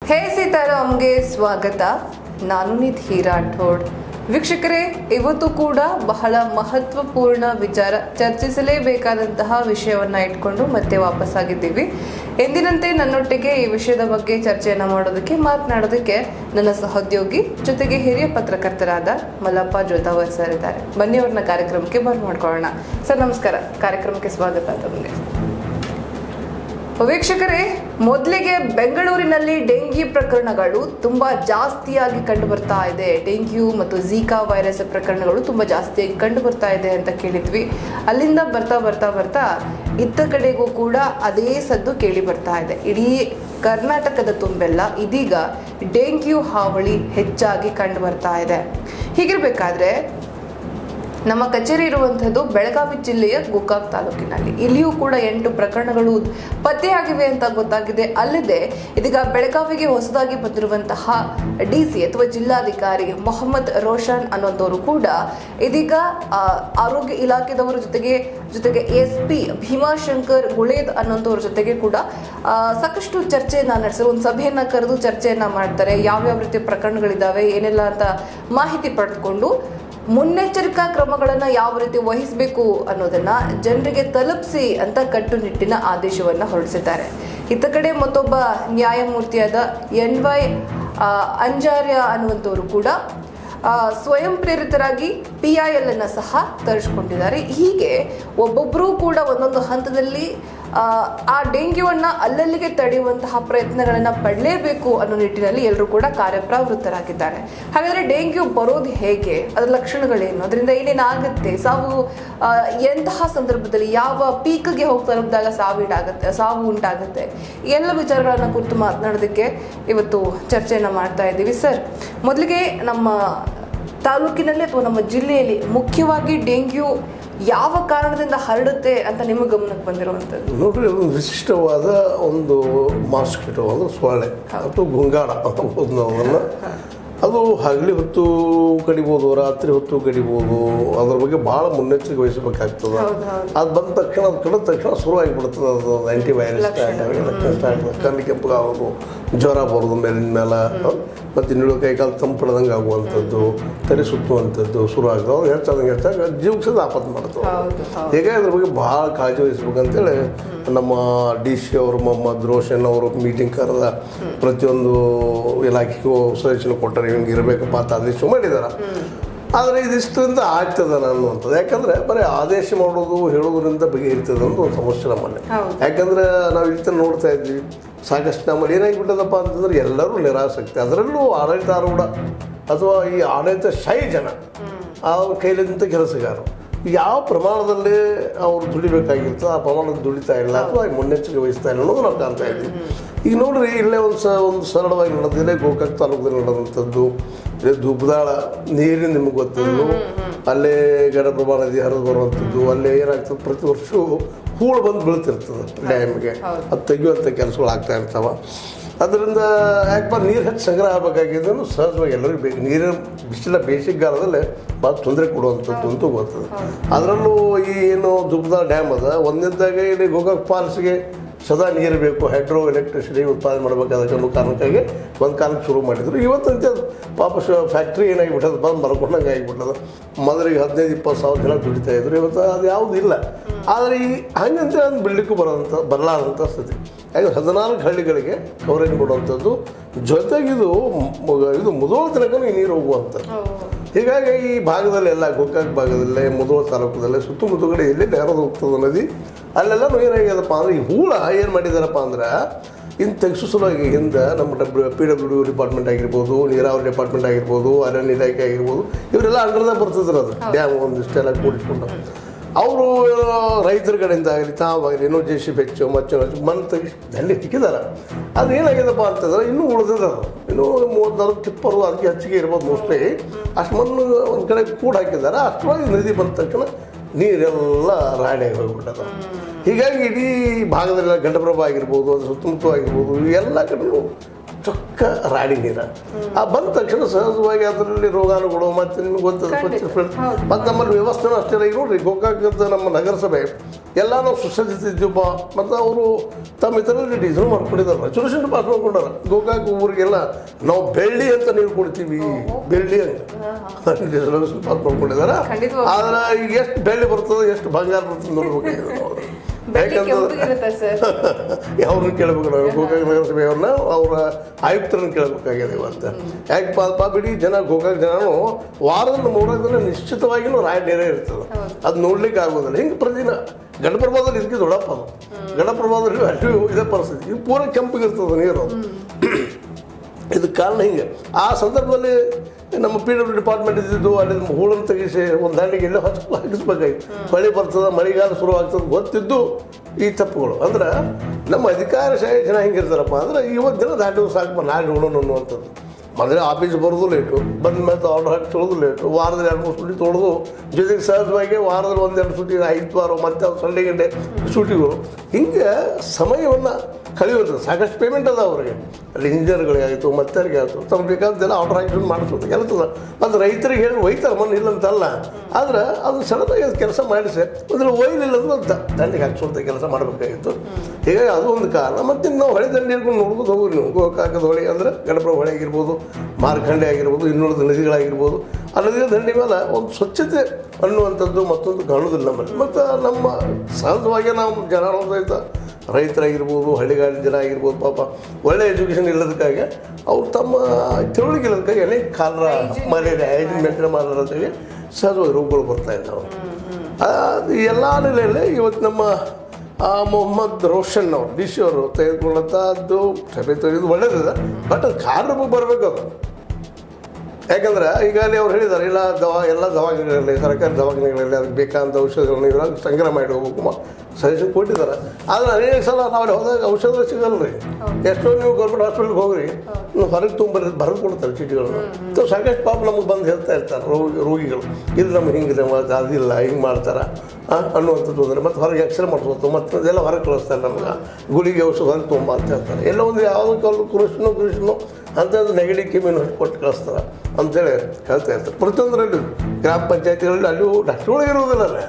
ಹೇ ಸೀತಾರಾಮ್ಗೆ ಸ್ವಾಗತ ನಾನು ನಿಧಿ ರಾಠೋಡ್ ವೀಕ್ಷಕರೇ ಇವತ್ತು ಕೂಡ ಬಹಳ ಮಹತ್ವಪೂರ್ಣ ವಿಚಾರ ಚರ್ಚಿಸಲೇಬೇಕಾದಂತಹ ವಿಷಯವನ್ನ ಇಟ್ಕೊಂಡು ಮತ್ತೆ ವಾಪಸ್ಸಾಗಿದ್ದೀವಿ ಎಂದಿನಂತೆ ನನ್ನೊಟ್ಟಿಗೆ ಈ ವಿಷಯದ ಬಗ್ಗೆ ಚರ್ಚೆಯನ್ನ ಮಾಡೋದಕ್ಕೆ ಮಾತನಾಡೋದಕ್ಕೆ ನನ್ನ ಸಹೋದ್ಯೋಗಿ ಜೊತೆಗೆ ಹಿರಿಯ ಪತ್ರಕರ್ತರಾದ ಮಲ್ಲಪ್ಪ ಜೋತಾವರ್ ಸರ್ ಇದ್ದಾರೆ ಬನ್ನಿ ಅವ್ರನ್ನ ಕಾರ್ಯಕ್ರಮಕ್ಕೆ ಬರ್ ಮಾಡ್ಕೊಳ್ಳೋಣ ಸರ್ ನಮಸ್ಕಾರ ಕಾರ್ಯಕ್ರಮಕ್ಕೆ ಸ್ವಾಗತ ತಮಗೆ ವೀಕ್ಷಕರೇ ಮೊದಲಿಗೆ ಬೆಂಗಳೂರಿನಲ್ಲಿ ಡೆಂಗಿ ಪ್ರಕರಣಗಳು ತುಂಬಾ ಜಾಸ್ತಿಯಾಗಿ ಕಂಡು ಬರ್ತಾ ಇದೆ ಡೆಂಗ್ಯೂ ಮತ್ತು ಝೀಕಾ ವೈರಸ್ ಪ್ರಕರಣಗಳು ತುಂಬಾ ಜಾಸ್ತಿಯಾಗಿ ಕಂಡು ಬರ್ತಾ ಇದೆ ಅಂತ ಕೇಳಿದ್ವಿ ಅಲ್ಲಿಂದ ಬರ್ತಾ ಬರ್ತಾ ಬರ್ತಾ ಇತ್ತ ಕಡೆಗೂ ಕೂಡ ಅದೇ ಸದ್ದು ಕೇಳಿ ಬರ್ತಾ ಇದೆ ಇಡೀ ಕರ್ನಾಟಕದ ತುಂಬೆಲ್ಲ ಇದೀಗ ಡೆಂಗ್ಯೂ ಹಾವಳಿ ಹೆಚ್ಚಾಗಿ ಕಂಡು ಬರ್ತಾ ಇದೆ ಹೀಗಿರ್ಬೇಕಾದ್ರೆ ನಮ್ಮ ಕಚೇರಿ ಇರುವಂಥದ್ದು ಬೆಳಗಾವಿ ಜಿಲ್ಲೆಯ ಗೋಕಾಕ್ ತಾಲೂಕಿನಲ್ಲಿ ಇಲ್ಲಿಯೂ ಕೂಡ ಎಂಟು ಪ್ರಕರಣಗಳು ಪತ್ತೆಯಾಗಿವೆ ಅಂತ ಗೊತ್ತಾಗಿದೆ ಅಲ್ಲದೆ ಇದೀಗ ಬೆಳಗಾವಿಗೆ ಹೊಸದಾಗಿ ಬಂದಿರುವಂತಹ ಡಿ ಸಿ ಅಥವಾ ಜಿಲ್ಲಾಧಿಕಾರಿ ಮೊಹಮ್ಮದ್ ರೋಷನ್ ಅನ್ನೋಂಥವ್ರು ಕೂಡ ಇದೀಗ ಆ, ಆರೋಗ್ಯ ಇಲಾಖೆದವರ ಜೊತೆಗೆ ಜೊತೆಗೆ ಎಸ್ ಪಿ ಭೀಮಾಶಂಕರ್ ಗುಳೇದ್ ಅನ್ನೋಂಥವ್ರ ಜೊತೆಗೆ ಕೂಡ ಆ, ಸಾಕಷ್ಟು ಚರ್ಚೆಯನ್ನ ನಡೆಸಿದ್ರು ಒಂದು ಸಭೆಯನ್ನ ಕರೆದು ಚರ್ಚೆಯನ್ನ ಮಾಡ್ತಾರೆ ಯಾವ್ಯಾವ ರೀತಿಯ ಪ್ರಕರಣಗಳಿದಾವೆ ಏನೆಲ್ಲ ಅಂತ ಮಾಹಿತಿ ಪಡೆದುಕೊಂಡು ಮುನ್ನೆಚ್ಚರಿಕಾ ಕ್ರಮಗಳನ್ನ ಯಾವ ರೀತಿ ವಹಿಸಬೇಕು ಅನ್ನೋದನ್ನ ಜನರಿಗೆ ತಲುಪಿಸಿ ಅಂತ ಕಟ್ಟುನಿಟ್ಟಿನ ಆದೇಶವನ್ನ ಹೊರಡಿಸಿದ್ದಾರೆ ಇತ್ತ ಕಡೆ ಮತ್ತೊಬ್ಬ ನ್ಯಾಯಮೂರ್ತಿಯಾದ ಎನ್ ವೈ ಅಂಜಾರ್ಯ ಅನ್ನುವಂಥವರು ಕೂಡ ಆ, ಸ್ವಯಂ ಪ್ರೇರಿತರಾಗಿ ಪಿ ಐ ಎಲ್ ಅನ್ನ ಸಹ ತರಿಸ್ಕೊಂಡಿದ್ದಾರೆ ಹೀಗೆ ಒಬ್ಬೊಬ್ಬರೂ ಕೂಡ ಒಂದೊಂದು ಹಂತದಲ್ಲಿ ಆ, ಆ ಡೆಂಗ್ಯೂವನ್ನ ಅಲ್ಲಲ್ಲಿಗೆ ತಡೆಯುವಂತಹ ಪ್ರಯತ್ನಗಳನ್ನ ಪಡಲೇಬೇಕು ಅನ್ನೋ ನಿಟ್ಟಿನಲ್ಲಿ ಎಲ್ಲರೂ ಕೂಡ ಕಾರ್ಯಪ್ರವೃತ್ತರಾಗಿದ್ದಾರೆ ಹಾಗಾದ್ರೆ ಡೆಂಗ್ಯೂ ಬರೋದು ಹೇಗೆ ಅದರ ಲಕ್ಷಣಗಳೇನು ಅದರಿಂದ ಏನೇನಾಗುತ್ತೆ ಸಾವು ಆ, ಎಂತಹ ಸಂದರ್ಭದಲ್ಲಿ ಯಾವ ಪೀಕ್ಗೆ ಹೋಗಿ ತಲುಪಿದಾಗ ಸಾವಿಡಾಗುತ್ತೆ ಸಾವು ಉಂಟಾಗುತ್ತೆ ಈ ಎಲ್ಲ ವಿಚಾರಗಳನ್ನ ಕುರಿತು ಮಾತನಾಡೋದಕ್ಕೆ ಇವತ್ತು ಚರ್ಚೆಯನ್ನ ಮಾಡ್ತಾ ಇದ್ದೀವಿ ಸರ್ ಮೊದಲಿಗೆ ನಮ್ಮ ತಾಲೂಕಿನಲ್ಲಿ ಅಥವಾ ನಮ್ಮ ಜಿಲ್ಲೆಯಲ್ಲಿ ಮುಖ್ಯವಾಗಿ ಡೆಂಗ್ಯೂ ಯಾವ ಕಾರಣದಿಂದ ಹರಡುತ್ತೆ ಅಂತ ನಿಮ್ಮ ಗಮನಕ್ಕೆ ಬಂದಿರುವಂಥದ್ದು ನೋಡ್ರಿ ಒಂದು ವಿಶಿಷ್ಟವಾದ ಒಂದು ಮಾಸ್ಕಿಟೋ ಅಂದ್ರೆ ಸೊಳ್ಳೆ ಅಥವಾ ಗುಂಗಾಡ ಅಂತ ಹೇಳ್ಬೋದು ನಾವು ಅದನ್ನ ಅದು ಹಗಲಿ ಹೊತ್ತು ಕಡಿಬೋದು ರಾತ್ರಿ ಹೊತ್ತು ಕಡಿಬೋದು ಅದ್ರ ಬಗ್ಗೆ ಭಾಳ ಮುನ್ನೆಚ್ಚರಿಕೆ ವಹಿಸಬೇಕಾಗ್ತದೆ ಹೌದು, ಹೌದು. ಅದು ಬಂದ ತಕ್ಷಣ ಅದು ಕಡಿದ ತಕ್ಷಣ ಶುರು ಆಗಿಬಿಡ್ತದೆ ಅದು ಆ್ಯಂಟಿ ವೈರಸ್ ಸ್ಟಾರ್ಟ್ ಆಗಿ ಲಕ್ಷಣ ಸ್ಟಾರ್ಟ್ ಆಗಿ ಕಣ್ಣು ಕೆಂಪಗಾಗೋದು ಜ್ವರ ಬರೋದು ಮೇಲಿನ ಮೇಲೆ ಮತ್ತು ಇನ್ನುಳು ಕೈಕಾಲು ತಂಪಡದಂಗೆ ಆಗುವಂಥದ್ದು ತಲೆ ಸುತ್ತುವಂಥದ್ದು ಶುರು ಆಗ್ತದೆ ಅದು ಹೆಚ್ಚಾದಂಗೆ ಹೆಚ್ಚಾಗಿ ಜೀವಕ್ಕೆ ಸದ ಆಪತ್ತು ಮಾಡ್ತದೆ ಹೌದು ಹೌದು ಹೀಗಾಗಿ ಅದ್ರ ಬಗ್ಗೆ ಭಾಳ ಕಾಳಜಿ ವಹಿಸ್ಬೇಕಂತೇಳಿ ನಮ್ಮ ಡಿ ಸಿ ಅವರು ಮೊಹಮ್ಮದ್ ರೋಷನ್ ಅವರು ಮೀಟಿಂಗ್ ಕರೆದ ಪ್ರತಿಯೊಂದು ಇಲಾಖೆಗೂ ಸಜೆಷನ್ ಕೊಟ್ಟರೆ ಹಿಂಗೆ ಇರಬೇಕಪ್ಪ ಅಂತ ಆದೇಶ ಮಾಡಿದಾರೆ ಆದರೆ ಇದಿಷ್ಟರಿಂದ ಆಗ್ತದೆ ಅನ್ನುವಂಥದ್ದು ಯಾಕಂದ್ರೆ ಬರೀ ಆದೇಶ ಮಾಡೋದು ಹೇಳೋದ್ರಿಂದ ಬಗೆಹರಿತದೆ ಅನ್ನೋದು ಒಂದು ಸಮಸ್ಯೆ ನಮ್ಮಲ್ಲಿ ಹೌದು. ಯಾಕಂದ್ರೆ ನಾವು ಇಲ್ಲಿ ತನಕ ನೋಡ್ತಾ ಇದ್ವಿ ಸಾಕಷ್ಟು ನಮ್ಮಲ್ಲಿ ಏನಾಗಿಬಿಟ್ಟದಪ್ಪ ಅಂತಂದ್ರೆ ಎಲ್ಲರೂ ನಿರಾಸಕ್ತಿ ಅದರಲ್ಲೂ ಆಡಳಿತಾರೂಢ ಅಥವಾ ಈ ಆಡಳಿತ ಶಾಹಿ ಜನ ಅವ್ರ ಕೈಲಿಂದ ಕೆಲಸಗಾರರು ಯಾವ ಪ್ರಮಾಣದಲ್ಲಿ ಅವರು ದುಡಿಬೇಕಾಗಿರ್ತದೆ ಆ ಪ್ರಮಾಣದಲ್ಲಿ ದುಡಿತಾ ಇಲ್ಲ ಅಥವಾ ಮುನ್ನೆಚ್ಚರಿಕೆ ವಹಿಸ್ತಾ ಇಲ್ಲ ಅನ್ನೋದು ನಾವು ಕಾಣ್ತಾ ಇದ್ವಿ ಈಗ ನೋಡ್ರಿ ಇಲ್ಲೇ ಒಂದು ಸ ಒಂದು ಸರಳವಾಗಿ ನಡೆದಿದೆ ಗೋಕಾಕ್ ತಾಲೂಕದಲ್ಲಿ ನಡೆದಂಥದ್ದು ಇಲ್ಲೇ ಧೂಪದಾಳ ನೀರಿನ ನಿಮ್ಗೆ ಗೊತ್ತಿದ್ದು ಅಲ್ಲೇ ಗಡಪ್ರಭಾ ನದಿ ಹರಿದು ಬರುವಂಥದ್ದು ಅಲ್ಲೇ ಏನಾಗ್ತದೆ ಪ್ರತಿ ವರ್ಷವೂ ಹೂಳು ಬಂದು ಬೀಳ್ತಿರ್ತದೆ ಡ್ಯಾಮ್ಗೆ ಅದು ತೆಗೆಯುವಂಥ ಕೆಲಸಗಳು ಆಗ್ತಾ ಇರ್ತಾವ ಅದರಿಂದ ಯಾಕಪ್ಪ ನೀರು ಹೆಚ್ಚು ಸಂಗ್ರಹ ಆಗಬೇಕಾಗಿದ್ದು ಸಹಜವಾಗಿ ಎಲ್ಲರಿಗೂ ಬೇಕು ನೀರಿನ ಬಿಸಿಲ ಬೇಸಿಗೆಗಾಲದಲ್ಲಿ ಭಾಳ ತೊಂದರೆ ಕೊಡುವಂಥದ್ದು ಅಂತೂ ಗೊತ್ತದ ಅದರಲ್ಲೂ ಈ ಏನು ದುಗ್ಧ ಡ್ಯಾಮ್ ಅದ ಒಂದನೇದಾಗೆ ಇಲ್ಲಿ ಗೋಕಾಕ್ ಫಾಲ್ಸ್ಗೆ ಸದಾ ನೀರು ಬೇಕು ಹೈಡ್ರೋ ಎಲೆಕ್ಟ್ರಿಸಿಟಿ ಉತ್ಪಾದನೆ ಮಾಡಬೇಕಾದ ಅನ್ನೋ ಕಾರಣಕ್ಕಾಗಿ ಒಂದು ಕಾಲಕ್ಕೆ ಶುರು ಮಾಡಿದ್ರು ಇವತ್ತಂತೆ ಅದು ಪಾಪ ಫ್ಯಾಕ್ಟ್ರಿ ಏನಾಗಿಬಿಟ್ಟದ ಬಂದು ಮರ್ಕೊಂಡಂಗೆ ಆಗಿಬಿಟ್ಟದ ಮೊದಲಿಗೆ ಹದಿನೈದು ಇಪ್ಪತ್ತು ಸಾವಿರ ಜನ ದುಡಿತಾ ಇದ್ರು ಇವತ್ತು ಅದು ಯಾವುದು ಇಲ್ಲ ಆದರೆ ಈ ಹಂಗಂತ ಒಂದು ಬಿಡ್ಲಿಕ್ಕೂ ಬರೋಂಥ ಬರಲಾರಂಥ ಸ್ಥಿತಿ ಯಾಕಂದ್ರೆ ಹದಿನಾಲ್ಕು ಹಳ್ಳಿಗಳಿಗೆ ಕವರೇಜ್ ಕೊಡುವಂಥದ್ದು ಜೊತೆಗಿದು ಮ- ಇದು ಮುದೋಳ ತನಕ ಈ ನೀರು ಹೋಗುವಂಥದ್ದು ಹೀಗಾಗಿ ಈ ಭಾಗದಲ್ಲಿ ಎಲ್ಲ ಗೋಕಾಕ್ ಭಾಗದಲ್ಲೇ ಮುದೋಳ ತಾಲೂಕದಲ್ಲೇ ಸುತ್ತಮುತ್ತ ಕಡೆ ಎಲ್ಲೆಲ್ಲಿ ಹರಿದು ಹೋಗ್ತದೆ ನದಿ ಅಲ್ಲೆಲ್ಲ ಏನಾಗ್ಯದಪ್ಪ ಅಂದ್ರೆ ಈ ಹೂಳ ಏನು ಮಾಡಿದಾರಪ್ಪ ಅಂದ್ರೆ ಇನ್ನು ತೆಗೆಸೋ ಸಲುವಾಗಿ ಹಿಂದೆ ನಮ್ಮ W P W D department ಆಗಿರ್ಬೋದು ನೀರಾವರಿ ಡಿಪಾರ್ಟ್ಮೆಂಟ್ ಆಗಿರ್ಬೋದು ಅರಣ್ಯ ಇಲಾಖೆ ಆಗಿರ್ಬೋದು ಇವರೆಲ್ಲ ಅಂಡರ್ದಾಗ ಬರ್ತದ್ರು ಅದು ಡ್ಯಾಮ್ ಒಂದಿಷ್ಟೆಲ್ಲ ಕೂಡಿಸ್ಕೊಂಡು ಅವರು ರೈತರ ಕಡೆಯಿಂದ ಆಗಲಿ ತಾವಾಗಲಿ ಇನ್ನೂ ಜೆ ಸಿ ಹೆಚ್ಚು ಮಚ್ಚು ಹೆಚ್ಚು ಮಣ್ಣು ತೆಗಿಸಿ ದಂಡಿ ತಿಕ್ಕಿದಾರೆ ಅದು ಏನಾಗ್ಯದಪ್ಪ ಅಂತಂದ್ರೆ ಇನ್ನೂ ಉಳಿದಿದೆ ಅದು ಇನ್ನೂ ಮೂವತ್ತು ನಲ್ವತ್ತು ಟಿಪ್ಪರು ಅದಕ್ಕೆ ಹೆಚ್ಚಿಗೆ ಇರ್ಬೋದು ಮೋಸ್ಟ್ಲಿ ಅಷ್ಟು ಮಣ್ಣು ಒಂದು ಕಡೆ ಕೂಡ ಹಾಕಿದ್ದಾರೆ ಅಷ್ಟೊಳಗೆ ನದಿ ಬಂದ ತಕ್ಷಣ ನೀರೆಲ್ಲ ರಾಡಿ ಹೋಗ್ಬಿಟ್ಟದ ಹೀಗಾಗಿ ಇಡೀ ಭಾಗದಲ್ಲ ಗಂಡಪ್ರಭಾ ಆಗಿರ್ಬೋದು ಅದು ಸುತ್ತಮುತ್ತ ಆಗಿರ್ಬೋದು ಎಲ್ಲ ಕಡೆಯೂ ಚೊಕ್ಕ ರಾಡಿ ನೀರ ಆ ಬಂದ ತಕ್ಷಣ ಸಹಜವಾಗಿ ಅದರಲ್ಲಿ ರೋಗಾಣುಗಳು ಮತ್ತೆ ನಿಮ್ಗೆ ಗೊತ್ತದ ಖಂಡಿತ. ಸ್ವಚ್ಛ ಫಿಲ್ಟರ್ ಹೌದು. ಮತ್ತು ನಮ್ಮಲ್ಲಿ ವ್ಯವಸ್ಥೆನೂ ಅಷ್ಟೇ ಈಗ ನೋಡ್ರಿ ಗೋಕಾಕದ ನಮ್ಮ ನಗರಸಭೆ ಎಲ್ಲ ನಾವು ಸುಸಜ್ಜಿತ ಇದ್ದೀವಪ್ಪ ಮತ್ತು ಅವರು ತಮ್ಮ ಇದರಲ್ಲಿ ಡೀಸೆಲ್ ಮಾಡ್ಕೊಂಡಿದ್ದಾರೆ ರೆಸೊಲ್ಯೂಷನ್ ಪಾಸ್ ಮಾಡ್ಕೊಂಡಾರ ಗೋಕಾಕ್ ಊರಿಗೆಲ್ಲ ನಾವು ಬೆಳ್ಳಿ ಅಂತ ನೀರು ಕೊಡ್ತೀವಿ ಬೆಳ್ಳಿ ಅಂತ ರೆಸೊಲ್ಯೂಷನ್ ಪಾಸ್ ಮಾಡ್ಕೊಂಡಿದ್ದಾರೆ ಖಂಡಿತವಾಗ್ಲೂ. ಆದ್ರೆ ಈಗ ಎಷ್ಟು ಬೆಳ್ಳಿ ಬರ್ತದೆ ಎಷ್ಟು ಬಂಗಾರ ಬರ್ತದೆ ನೋಡ್ಬೇಕಾಗಿದೆ ನಾವು ಬೆಳ್ಳಿ ಯಾಕಂತಂದ್ರೆ ಕೆಂಪಗಿರುತ್ತೆ ಸರ್ ಅವ್ರನ್ನ ಕೇಳಬೇಕು ನಾವು ಗೋಕಾಕ್ ನಗರಸಭೆಯವ್ರನ್ನ ಅವರ ಆಯುಕ್ತರನ್ನ ಕೇಳಬೇಕಾಗಿದೆ ಇವತ್ತು ಯಾಕೆ ಪಾಪ ಬಿಡಿ ಜನ ಗೋಕಾಕ್ ಜನನು ವಾರದಲ್ಲಿ ಮೂರಾರು ದಿನ ನಿಶ್ಚಿತವಾಗಿನೂ ರಾಯ ನೀರೇ ಇರ್ತದೆ ಅದು ನೋಡ್ಲಿಕ್ಕೆ ಆಗೋದಿಲ್ಲ ಹಿಂಗೆ ಪ್ರತಿದಿನ ಗಣಪ್ರಭಾದಲ್ಲಿ ಇದಕ್ಕೆ ದೊಡ್ಡಪ್ಪ ಅದು ಗಣಪ್ರಭಾದಲ್ಲಿ ಅಷ್ಟು ಇದೇ ಪರಿಸ್ಥಿತಿ ಇದು ಪೂರ ಕೆಂಪಗಿರ್ತದೆ ನೀರು ಇದಕ್ಕೆ ಕಾರಣ ಹಿಂಗೆ ಆ ಸಂದರ್ಭದಲ್ಲಿ ನಮ್ಮ ಪಿ ಡಬ್ಲ್ಯೂ ಡಿಪಾರ್ಟ್ಮೆಂಟ್ ಇದ್ದಿದ್ದು ಅಲ್ಲಿ ಹೂಳನ್ನು ತೆಗಿಸಿ ಒಂದು ದಂಡಿಗೆ ಎಲ್ಲೋ ಹಚ್ಚ ಹಾಕಿಸ್ಬೇಕಾಗಿತ್ತು ಮಳೆ ಬರ್ತದೆ ಮಳೆಗಾಲ ಶುರು ಆಗ್ತದೆ ಗೊತ್ತಿದ್ದು ಈ ತಪ್ಪುಗಳು ಅಂದ್ರೆ ನಮ್ಮ ಅಧಿಕಾರಶಾಹಿ ಜನ ಹೆಂಗಿರ್ತಾರಪ್ಪ ಅಂದ್ರೆ ಇವತ್ತು ದಿನ ದಾಟಿ ಸಾಕಪ್ಪ ನಾಳೆ ನೋಡೋಣ ಅನ್ನುವಂಥದ್ದು ಮೊದಲೇ ಆಫೀಸ್ ಬರೋದು ಲೇಟು ಬಂದ ಮೇಲೆ ಆರ್ಡರ್ ಹಾಕಿ ತೊಳೆದು ಲೇಟು ವಾರದಲ್ಲಿ ಎರಡು ಮೂರು ಸುಟಿ ತೊಳೆದು ಜೊತೆಗೆ ಸಹಜವಾಗಿ ವಾರದಲ್ಲಿ ಒಂದೆರಡು ಸುಟಿ ಐದು ವಾರ ಮತ್ತೆ ಅವ್ರು ಸಂಡೆ ಗಂಟೆ ಸುಟಿಗಳು ಹಿಂಗೆ ಸಮಯವನ್ನು ಕಳೆಯೋದು ಸಾಕಷ್ಟು ಪೇಮೆಂಟ್ ಅದ ಅವರಿಗೆ ಅಲ್ಲಿ ಇಂಜಿನಿಯರ್ಗಳಿಗಾಯಿತು ಮತ್ತರಿಗೆ ಆಯಿತು ತಮ್ಗೆ ಬೇಕಾದ್ದೆಲ್ಲ ಆರ್ಡರ್ ಹಾಕಿ ಮಾಡಿಸೋದು ಕೆಲಸದ ಮತ್ತು ರೈತರಿಗೆ ಹೇಳಿ ಒಯ್ತಾರೆ ಮನೆ ಇಲ್ಲ ಅಂತಲ್ಲ ಆದ್ರೆ ಅದು ಸಡನ್ನಾಗಿ ಅದು ಕೆಲಸ ಮಾಡಿಸಿ ಮೊದಲು ಒಯ್ಲಿಲ್ಲ ಅಂದ್ರೆ ಅದು ದ- ದಂಡಿಗೆ ಹಾಕ್ಸುವಂಥ ಕೆಲಸ ಮಾಡಬೇಕಾಗಿತ್ತು ಹೀಗಾಗಿ ಅದು ಒಂದು ಕಾರಣ ಮತ್ತು ನಾವು ಹೊಳೆ ದಂಡೆ ಹಿಡ್ಕೊಂಡು ನೋಡ್ಬೋದು ಹೋಗಿ ನೀವು ಗೋಕಾಕದ ಹೊಳೆ ಅಂದರೆ ಗಣಪುರ ಹೊಳೆ ಆಗಿರ್ಬೋದು ಮಾರ್ಕಂಡೆ ಆಗಿರ್ಬೋದು ಇನ್ನುಳಿದ ನದಿಗಳಾಗಿರ್ಬೋದು ಆ ನದಿಯ ದಂಡೆ ಮೇಲೆ ಒಂದು ಸ್ವಚ್ಛತೆ ಅನ್ನುವಂಥದ್ದು ಮತ್ತೊಂದು ಕಾಣೋದಿಲ್ಲ ನಮ್ಮಲ್ಲಿ ಮತ್ತು ನಮ್ಮ ಸಹಜವಾಗಿ ನಾವು ಜನ ಸಹಿತ ರೈತರಾಗಿರ್ಬೋದು ಹಳ್ಳಿಗಾಡಿನ ಜನ ಆಗಿರ್ಬೋದು ಪಾಪ ಒಳ್ಳೆ ಎಜುಕೇಷನ್ ಇಲ್ಲದಕ್ಕಾಗಿ ಅವ್ರು ತಮ್ಮ ತಿಳುವಳಿಕೆ ಇಲ್ಲದಕ್ಕಾಗಿ ಅನೇಕ ಕಾಲರ ಮಲೇರಿಯಾ ಹೈಜಿನ್ ಮೇಂಟೈನ್ ಮಾಡೋದ್ರಿಗೆ ಸಹಜವಾಗಿ ರೋಗಗಳು ಬರ್ತಾ ಇದ್ದಾವೆ ಅದು ಎಲ್ಲ ನೆಲೆಯಲ್ಲಿ ಇವತ್ತು ನಮ್ಮ ಆ ಮೊಹಮ್ಮದ್ ರೋಷನ್ ಅವರು ಡಿ ಸಿ ಅವರು ತೆಗೆದುಕೊಂಡಂಥದ್ದು ಸಭೆ ತೆಗೆದು ಒಳ್ಳೇದಿದೆ ಬಟ್ ಅದು ಕಾರಣ ಬರಬೇಕು ಅದು ಯಾಕಂದ್ರೆ ಈಗಾಗಲೇ ಅವ್ರು ಹೇಳಿದ್ದಾರೆ ಇಲ್ಲ ದವಾ ಎಲ್ಲ ದವಾಖಾನೆಗಳಲ್ಲಿ ಸರ್ಕಾರಿ ದವಾಖಾನೆಗಳಲ್ಲಿ ಅದಕ್ಕೆ ಬೇಕಾದಂಥ ಔಷಧಿಗಳನ್ನ ಇವಾಗ ಸಂಗ್ರಹ ಮಾಡಿ ಹೋಗ್ಬೇಕು ಸಜೆಷನ್ ಕೊಟ್ಟಿದ್ದಾರೆ ಆದರೆ ಅನೇಕ ಸಲ ನಾವು ಅಲ್ಲಿ ಹೋದಾಗ ಔಷಧ ಸಿಗಲ್ಲ ರೀ ಎಷ್ಟೋ ನೀವು ಗೌರ್ಮೆಂಟ್ ಹಾಸ್ಪಿಟ್ಲಿಗೆ ಹೋಗ್ರಿ ನೀವು ಹೊರಗೆ ತುಂಬ ಬರೆದು ಕೊಡ್ತಾರೆ ಚೀಟಿಗಳನ್ನು ಸೊ ಸಾಕಷ್ಟು ಪಾಪ ನಮಗೆ ಬಂದು ಹೇಳ್ತಾ ಇರ್ತಾರೆ ರೋಗಿ ರೋಗಿಗಳು ಇಲ್ಲಿ ನಮ್ಗೆ ಹಿಂಗಿದೆ ಮತ್ತೆ ಅದಿಲ್ಲ ಹಿಂಗೆ ಮಾಡ್ತಾರೆ ಆ, ಅನ್ನುವಂಥದ್ದು ಅಂದರೆ ಮತ್ತು ಹೊರಗೆ ಎಕ್ಸ್ರೇ ಮಾಡಿಸ್ಬೋದು ಮತ್ತು ಅದೆಲ್ಲ ಹೊರಗೆ ಕಳಿಸ್ತಾರೆ ನಮ್ಗೆ ಗುಳಿಗೆ ಔಷಧ ಹೊರಗೆ ತುಂಬ ಅಂತ ಹೇಳ್ತಾರೆ ಎಲ್ಲ ಒಂದು ಯಾವುದೋ ಕಾಲ ಕೃಷ್ಣ ಕೃಷ್ಣ ಅಂಥದ್ದು ನೆಗಡಿ ಕಿಮಿನ ಕೊಟ್ಟು ಕಳಿಸ್ತಾರೆ ಅಂತೇಳಿ ಹೇಳ್ತಾ ಇರ್ತಾರೆ ಪ್ರತಿಯೊಂದರಲ್ಲಿ ಗ್ರಾಮ ಪಂಚಾಯತಿಗಳಲ್ಲಿ ಅಲ್ಲೂ ಡಾಕ್ಟ್ರುಗಳು ಇರೋದಿಲ್ಲ ಅಲ್ಲ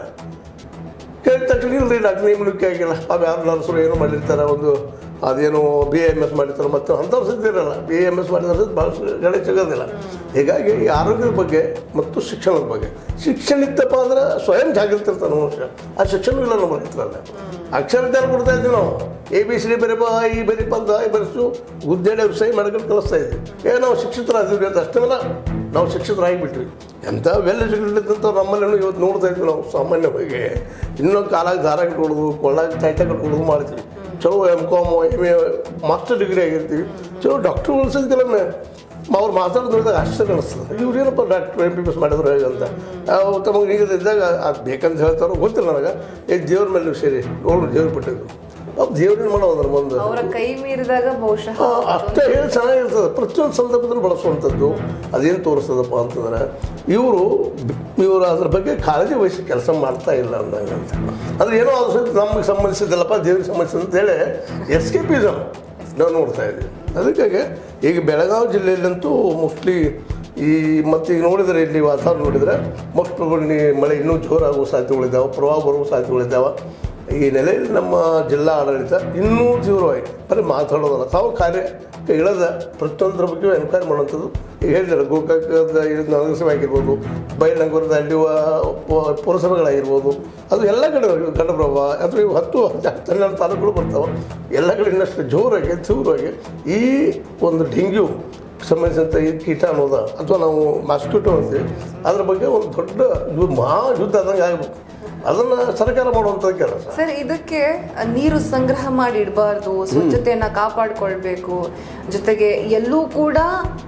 ಕೇಳಿದ ತಕ್ಷಣ ಇಲ್ಲರಿ ಡಾಕ್ಟರ್ ನೇಮಣಿಕೆ ಆಗಿಲ್ಲ ಅವು ಯಾರು ನರ್ಸರು ಏನೋ ಮಾಡಿರ್ತಾರೆ ಒಂದು ಅದೇನೋ ಬಿ ಎಮ್ ಎಸ್ ಮಾಡಿರ್ತಾರೆ ಮತ್ತು ಅಂಥವ್ರು ಸಿಗ್ತಿರಲ್ಲ ಬಿ ಎಮ್ ಎಸ್ ಮಾಡಿದ್ರೆ ಭಾಳಷ್ಟು ಕಡೆ ಸಿಗೋದಿಲ್ಲ ಹೀಗಾಗಿ ಈ ಆರೋಗ್ಯದ ಬಗ್ಗೆ ಮತ್ತು ಶಿಕ್ಷಣದ ಬಗ್ಗೆ ಶಿಕ್ಷಣ ಇತ್ತಪ್ಪ ಅಂದ್ರೆ ಸ್ವಯಂ ಜಾಗೃತಿ ಇರ್ತಾನೆ ಮನುಷ್ಯ ಆ ಶಿಕ್ಷಣ ಇಲ್ಲ ನಮ್ಮ ರೈತರಲ್ಲ ಅಕ್ಷರಜ್ಞಾನ ಕೊಡ್ತಾ ಇದ್ವಿ ನಾವು ಎ ಬಿ ಸಿ ಡಿ ಬರೀಪ ಈ ಬರೀಪ ಅಂತ ಈ ಬರೆಸು ಗುದ್ದೇಡೆ ಸಹಿ ಮಾಡ್ಕೊಂಡು ಕಳಿಸ್ತಾ ಇದ್ವಿ ಏ ನಾವು ಶಿಕ್ಷಿತರಾಗಿದ್ವಿ ಅಂತ ಅಷ್ಟೇ ನಾವು ಶಿಕ್ಷಿತರಾಗಿಬಿಟ್ವಿ ಎಂಥ ವೆಲ್ ಎಜುಕೇಟೆಡ್ ನಮ್ಮಲ್ಲಿ ಇವತ್ತು ನೋಡ್ತಾ ಇದ್ವಿ ನಾವು ಸಾಮಾನ್ಯವಾಗಿ ಇನ್ನೊಂದು ಕಾಲಾಗ ದಾರ ಕಟ್ಕೊಡೋದು ಕೊಳ್ಳಾಗ ಚೈಟ ಕಟ್ಕೊಡೋದು ಮಾಡ್ತೀವಿ ಚಲೋ M Com M A master degree ಆಗಿರ್ತೀವಿ ಚಲೋ ಡಾಕ್ಟ್ರುಗಳು ಸಿಗ್ತಿಲ್ಲ ಅವ್ರು ಮಾತಾಡೋದು ನೋಡಿದಾಗ ಆಶ್ಚರ್ಯ ಅನಿಸ್ತದೆ ಇವ್ರು ಏನಪ್ಪ doctor M B B S ಮಾಡಿದ್ರು ಹೇಗೆ ಅಂತ ಅವು ತಮಗೆ ಈಗ ಇದ್ದಾಗ ಅದು ಬೇಕಂತ ಹೇಳ್ತಾರೋ ಗೊತ್ತಿಲ್ಲ ನನಗೆ ಏ ದೇವ್ರ ಮೇಲೆ ನೀವು ಸೇರಿ ನೋಡು ದೇವ್ರು ಬಿಟ್ಟಿದ್ರು ಅವು ದೇವ್ರೇನು ಮಾಡೋದ್ರ ಮುಂದೆ ಅವರ ಕೈ ಮೀರಿದಾಗ ಬಹುಶಃ ಆ, ಅಷ್ಟೇ ಹೇಳಿ ಚೆನ್ನಾಗಿರ್ತದೆ ಪ್ರತಿಯೊಂದು ಸಂದರ್ಭದಲ್ಲಿ ಬಳಸುವಂಥದ್ದು ಅದೇನು ತೋರಿಸ್ತದಪ್ಪ ಅಂತಂದ್ರೆ ಇವರು ಇವರು ಅದ್ರ ಬಗ್ಗೆ ಕಾಳಜಿ ವಹಿಸಿ ಕೆಲಸ ಮಾಡ್ತಾ ಇಲ್ಲ ಅಂದಂಗೆ ಅಂತ ಅಂದ್ರೆ ಏನೋ ಅದು ಸಹಿತ ನಮಗೆ ಸಂಬಂಧಿಸಿದ್ದಲ್ಲಪ್ಪ ದೇವ್ರಿಗೆ ಸಂಬಂಧಿಸಿದ ಅಂತೇಳಿ ಎಸ್ಕೇಪಿಸಮ್ ನಾವು ನೋಡ್ತಾ ಇದ್ದೀವಿ ಅದಕ್ಕಾಗಿ ಈಗ ಬೆಳಗಾವಿ ಜಿಲ್ಲೆಯಲ್ಲಂತೂ ಮೋಸ್ಟ್ಲಿ ಈ ಮತ್ತು ಈಗ ನೋಡಿದರೆ ಇಲ್ಲಿ ವಾತಾವರಣ ನೋಡಿದರೆ ಮೋಸ್ಟ್ ಪ್ರಾಬಬ್ಲಿ ಮಳೆ ಇನ್ನೂ ಜೋರಾಗುವ ಸಾಧ್ಯತೆಗಳಿದ್ದಾವೆ ಪ್ರವಾಹ ಬರುವ ಸಾಧ್ಯತೆಗಳಿದ್ದಾವೆ ಈ ನೆಲೆಯಲ್ಲಿ ನಮ್ಮ ಜಿಲ್ಲಾ ಆಡಳಿತ ಇನ್ನೂ ತೀವ್ರವಾಗಿ ಬರೀ ಮಾತಾಡೋದಲ್ಲ ತಾವು ಕಾರ್ಯ ಇಳದ ಪ್ರತಿಯೊಂದರ ಬಗ್ಗೆ ಎನ್ಕ್ವೈರಿ ಮಾಡುವಂಥದ್ದು ಈಗ ಹೇಳಿದ್ದಾರೆ ಗೋಕಾಕದ ಇದು ನಗರಸಭೆ ಆಗಿರ್ಬೋದು ಬೈಲಂಗೂರದ ಅಲ್ಲಿ ಪುರಸಭೆಗಳಾಗಿರ್ಬೋದು ಅದು ಎಲ್ಲ ಕಡೆ ಗಂಡಪ್ರಭ ಅಥವಾ ಇವು ಹತ್ತು ಹನ್ನೆರಡು ತಾಲೂಕುಗಳು ಬರ್ತಾವೆ ಎಲ್ಲ ಕಡೆ ಇನ್ನಷ್ಟು ಜೋರಾಗಿ ತೀವ್ರವಾಗಿ ಈ ಒಂದು ಡೆಂಗ್ಯೂ ಸಂಬಂಧಿಸಿದಂಥ ಈ ಕೀಟ ಅನ್ನೋದ ಅಥವಾ ನಾವು ಮಾಸ್ಕಿಟೋ ಅಂತೀವಿ ಅದ್ರ ಬಗ್ಗೆ ಒಂದು ದೊಡ್ಡ ಯು- ಮಹಾ ಯುದ್ಧ ಆದಂಗೆ ಆಗಬೇಕು ಅದನ್ನು ಸರ್ಕಾರ ಮಾಡುವಂಥ ಕೆಲಸ ಸರ್ ಇದಕ್ಕೆ ನೀರು ಸಂಗ್ರಹ ಮಾಡಿ ಇಡಬಾರ್ದು ಸ್ವಚ್ಛತೆಯನ್ನ ಕಾಪಾಡ್ಕೊಳ್ಬೇಕು ಜೊತೆಗೆ ಎಲ್ಲೂ ಕೂಡ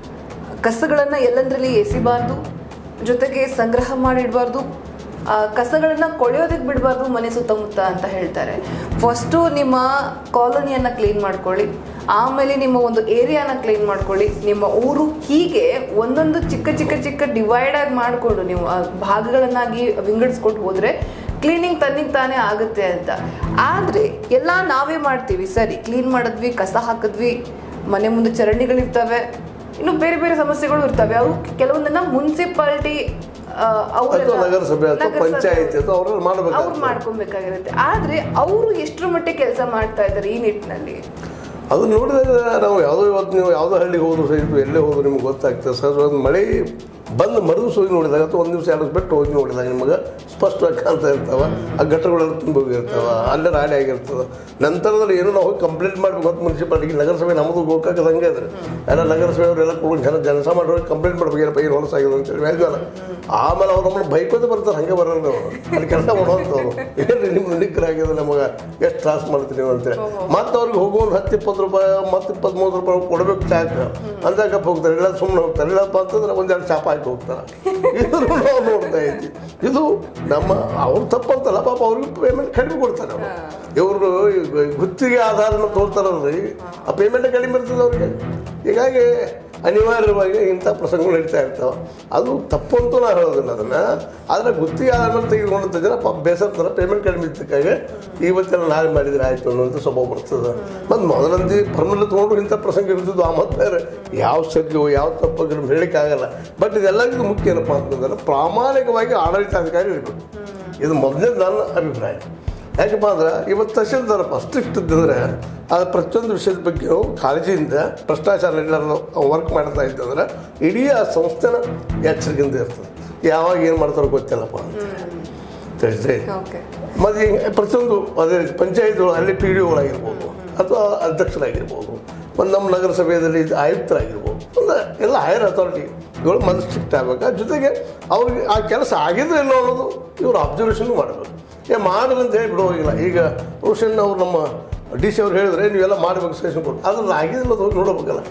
ಕಸಗಳನ್ನ ಎಲ್ಲಂದ್ರಲ್ಲಿ ಎಸಿಬಾರ್ದು ಜೊತೆಗೆ ಸಂಗ್ರಹ ಮಾಡಿ ಇಡಬಾರ್ದು ಕಸಗಳನ್ನ ಕೊಳೆಯೋದಕ್ಕೆ ಬಿಡಬಾರ್ದು ಮನೆ ಸುತ್ತಮುತ್ತ ಅಂತ ಹೇಳ್ತಾರೆ ಫಸ್ಟು ನಿಮ್ಮ ಕಾಲೋನಿಯನ್ನ ಕ್ಲೀನ್ ಮಾಡ್ಕೊಳ್ಳಿ ಆಮೇಲೆ ನಿಮ್ಮ ಒಂದು ಏರಿಯಾನ ಕ್ಲೀನ್ ಮಾಡ್ಕೊಳ್ಳಿ ನಿಮ್ಮ ಊರು ಹೀಗೆ ಒಂದೊಂದು ಚಿಕ್ಕ ಚಿಕ್ಕ ಚಿಕ್ಕ ಡಿವೈಡ್ ಆಗಿ ಮಾಡಿಕೊಂಡು ನೀವು ಆ ಭಾಗಗಳನ್ನಾಗಿ ವಿಂಗಡಿಸ್ಕೊಂಡು ಹೋದ್ರೆ ಕ್ಲೀನಿಂಗ್ ತನ್ನಿಗೆ ತಾನೇ ಆಗುತ್ತೆ ಅಂತ ಆದರೆ ಎಲ್ಲ ನಾವೇ ಮಾಡ್ತೀವಿ ಸರಿ ಕ್ಲೀನ್ ಮಾಡಿದ್ವಿ ಕಸ ಹಾಕಿದ್ವಿ ಮನೆ ಮುಂದೆ ಚರಂಡಿಗಳಿರ್ತವೆ ಇನ್ನು ಬೇರೆ ಬೇರೆ ಸಮಸ್ಯೆಗಳು ಇರ್ತವೆ ಅವು ಕೆಲವೊಂದನ್ನ ಮುನ್ಸಿಪಾಲಿಟಿ ಅಥವಾ ನಗರಸಭೆ ಅಥವಾ ಪಂಚಾಯತಿ ಅಥವಾ ಅವ್ರಲ್ಲಿ ಅವ್ರು ಮಾಡಬೇಕಾಗ್ತದೆ ಮಾಡ್ಕೊಬೇಕಾಗಿರುತ್ತೆ ಆದ್ರೆ ಅವರು ಎಷ್ಟರ ಮಟ್ಟಿಗೆ ಕೆಲಸ ಮಾಡ್ತಾ ಇದ್ದಾರೆ ಈ ನಿಟ್ಟಿನಲ್ಲಿ ಅದು ನೋಡಿದಾಗ ನಾವು ಯಾವುದೋ ಇವತ್ತು ನೀವು ಯಾವುದೋ ಹಳ್ಳಿಗೆ ಹೋದ್ರು ಸಹಿತ ಎಲ್ಲೇ ಹೋದ್ರು ನಿಮ್ಗೆ ಗೊತ್ತಾಗ್ತದೆ ಸರ್ ಒಂದು ಮಳೆ ಬಂದು ಮರುದಿವ್ಸ ಹೋಗಿ ನೋಡಿದಾಗ ಅಥವಾ ಒಂದು ದಿವಸ ಎರಡು ದಿವಸ ಬಿಟ್ಟು ಹೋಗಿ ನೋಡಿದಾಗ ನಿಮಗೆ ಸ್ಪಷ್ಟವಾಗಿ ಕಾಣ್ತಾ ಇರ್ತಾವ ಆ ಘಟ್ಟಗಳೆಲ್ಲ ತುಂಬ ಹೋಗಿರ್ತಾವ ಅಲ್ಲೇ ರಾಡಿ ಆಗಿರ್ತದೆ ನಂತರದಲ್ಲಿ ಏನೋ ನಾವು ಹೋಗಿ ಕಂಪ್ಲೇಂಟ್ ಮಾಡ್ಬೇಕು ಅಂತ ಮುನ್ಸಿಪಾಲಿಟಿಗೆ ನಗರಸಭೆ ನಮ್ಮದು ಗೋಕಾಕದ ಹಂಗೆ ಅದ್ರಿ ಎಲ್ಲ ನಗರಸಭೆ ಅವರೆಲ್ಲ ಕೂಡ ಜನ ಜನಸಾಮಾನ್ಯರು ಕಂಪ್ಲೇಂಟ್ ಮಾಡ್ಬೇಕು ಏನಪ್ಪ ಏನು ಹೊಲಸಾಗಿದೆ ಅಂತೇಳಿ ವ್ಯಾಲ್ಯೂ ಆಮೇಲೆ ಅವ್ರು ನಮ್ಮನ್ನು ಬೈಕೋದು ಬರ್ತಾರೆ ಹಂಗೆ ಬರಲ್ಲ ಅವರು ಅಲ್ಲಿ ಕೆಲಸ ಮಾಡುವಂಥವ್ರು ಏನ್ರಿ ನಿಮ್ಮ ನಿಗ್ರಹ ಆಗಿದೆ ನಮಗೆ ಎಷ್ಟು ತ್ರಾಸ ಮಾಡ್ತೀರಿ ನೀವು ಅಂತೇಳಿ ಮತ್ತೆ ಅವ್ರಿಗೆ ಹೋಗೋ ಒಂದು ಹತ್ತು ಇಪ್ಪತ್ತು ರೂಪಾಯಿ ಮತ್ತೆ ಇಪ್ಪತ್ತು ಮೂವತ್ತು ರೂಪಾಯಿ ಕೊಡಬೇಕು ಚಾಕ್ ಅಂದಾಗಪ್ಪ ಹೋಗ್ತಾರೆ ಇಲ್ಲ ಸುಮ್ಮನೆ ಹೋಗ್ತಾರೆ ಇಲ್ಲಪ್ಪ ಅಂತಂದ್ರೆ ಒಂದೆರಡು ಚಾಪ ಹಾಕಿ ಹೋಗ್ತಾರೆ ಇದನ್ನು ನಾವು ನೋಡ್ತಾ ಇದ್ವಿ ಇದು ನಮ್ಮ ಅವ್ರು ತಪ್ಪಂತಲ್ಲ ಪಾಪ ಅವ್ರಿಗೆ ಪೇಮೆಂಟ್ ಕಡಿಮೆ ಕೊಡ್ತಾರೆ ಅವರು ಇವರು ಗುತ್ತಿಗೆ ಆಧಾರನ ತೋರ್ತಾರಲ್ರಿ ಆ ಪೇಮೆಂಟ್ ಕಡಿಮೆ ಇರ್ತದೆ ಅವ್ರಿಗೆ ಹೀಗಾಗಿ ಅನಿವಾರ್ಯವಾಗಿ ಇಂಥ ಪ್ರಸಂಗಗಳು ನಡೀತಾ ಇರ್ತಾವೆ ಅದು ತಪ್ಪು ಅಂತೂ ನಾನು ಹೇಳೋದಿಲ್ಲ ಅದನ್ನು ಆದರೆ ಗುತ್ತಿಗೆ ಆಧಾರ ತೆಗೆದುಕೊಂಡಂಥ ಜನ ಪಾಪ ಬೇಸರ್ತಾರೆ ಪೇಮೆಂಟ್ ಕಡಿಮೆ ಇದ್ದಕ್ಕಾಗೆ ಇವತ್ತೆಲ್ಲ ನಾಳೆ ಮಾಡಿದ್ರೆ ಆಯಿತು ಅನ್ನುವಂಥ ಸ್ವಭಾವ ಬರ್ತದೆ ಮತ್ತು ಮೊದಲಂದಿ ಪರ್ಮನೆಂಟ್ ತೊಗೊಂಡು ಇಂಥ ಪ್ರಸಂಗ ಇರ್ತಿದ್ವು ಆ ಮತ್ತೆ ಬೇರೆ ಯಾವ ಸತ್ಯವೋ ಯಾವ ತಪ್ಪಾಗಿರೋ ಹೇಳಲಿಕ್ಕಾಗಲ್ಲ ಬಟ್ ಇದೆಲ್ಲದಕ್ಕೂ ಮುಖ್ಯ ಏನಪ್ಪ ಅಂತಂದ್ರೆ ಪ್ರಾಮಾಣಿಕವಾಗಿ ಆಡಳಿತಾಧಿಕಾರಿ ಇರಬೇಕು ಇದು ಮೊದಲನೇ ನನ್ನ ಅಭಿಪ್ರಾಯ ಯಾಕಪ್ಪ ಅಂದ್ರೆ ಇವತ್ತು ತಹಶೀಲ್ದಾರಪ್ಪ ಸ್ಟ್ರಿಕ್ಟ್ ಇದ್ದಂದ್ರೆ ಅದು ಪ್ರತಿಯೊಂದು ವಿಷಯದ ಬಗ್ಗೆ ಕಾಳಜಿಯಿಂದ ಭ್ರಷ್ಟಾಚಾರ ಎಲ್ಲರೂ ವರ್ಕ್ ಮಾಡ್ತಾ ಇದ್ದಂದ್ರೆ ಇಡೀ ಆ ಸಂಸ್ಥೆನ ಎಚ್ಚರಿಕೆಯಿಂದ ಇರ್ತದೆ ಯಾವಾಗ ಏನು ಮಾಡ್ತಾರೋ ಗೊತ್ತಿಲ್ಲಪ್ಪ ಅಂತ ತಿಳಿಸ್ರಿ ಓಕೆ ಮತ್ತು ಹಿಂಗೆ ಪ್ರತಿಯೊಂದು ಅದೇ ರೀತಿ ಪಂಚಾಯತ್ಗಳು ಅಲ್ಲಿ ಪಿ ಡಿ ಒಗಳಾಗಿರ್ಬೋದು ಅಥವಾ ಅಧ್ಯಕ್ಷರಾಗಿರ್ಬೋದು ಒಂದು ನಮ್ಮ ನಗರಸಭೆಯಲ್ಲಿ ಇದು ಆಯುಕ್ತರಾಗಿರ್ಬೋದು ಒಂದು ಎಲ್ಲ ಹೈಯರ್ ಅಥಾರಿಟಿಗಳು ಮೊದಲು ಸ್ಟ್ರಿಕ್ಟ್ ಆಗ್ಬೇಕು ಜೊತೆಗೆ ಅವ್ರಿಗೆ ಆ ಕೆಲಸ ಆಗಿದ್ರೆ ಇಲ್ಲ ಅನ್ನೋದು ಇವರು ಅಬ್ಸರ್ವೇಷನ್ ಮಾಡಬೇಕು ಏ ಮಾಡಿದ್ರೆ ಅಂತ ಹೇಳಿ ಬಿಡೋಗಿಲ್ಲ ಈಗ ರೋಷನ್ ಅವ್ರು ನಮ್ಮ ಡಿ ಸಿ ಅವ್ರು ಹೇಳಿದ್ರೆ ನೀವೆಲ್ಲ ಮಾಡಬೇಕು ಸೆಷನ್ ಕೊಟ್ಟು ಅದ್ರಲ್ಲಿ ಆಗಿದ್ದಿಲ್ಲ ಅದು ಹೋಗಿ ನೋಡಬೇಕಲ್ಲ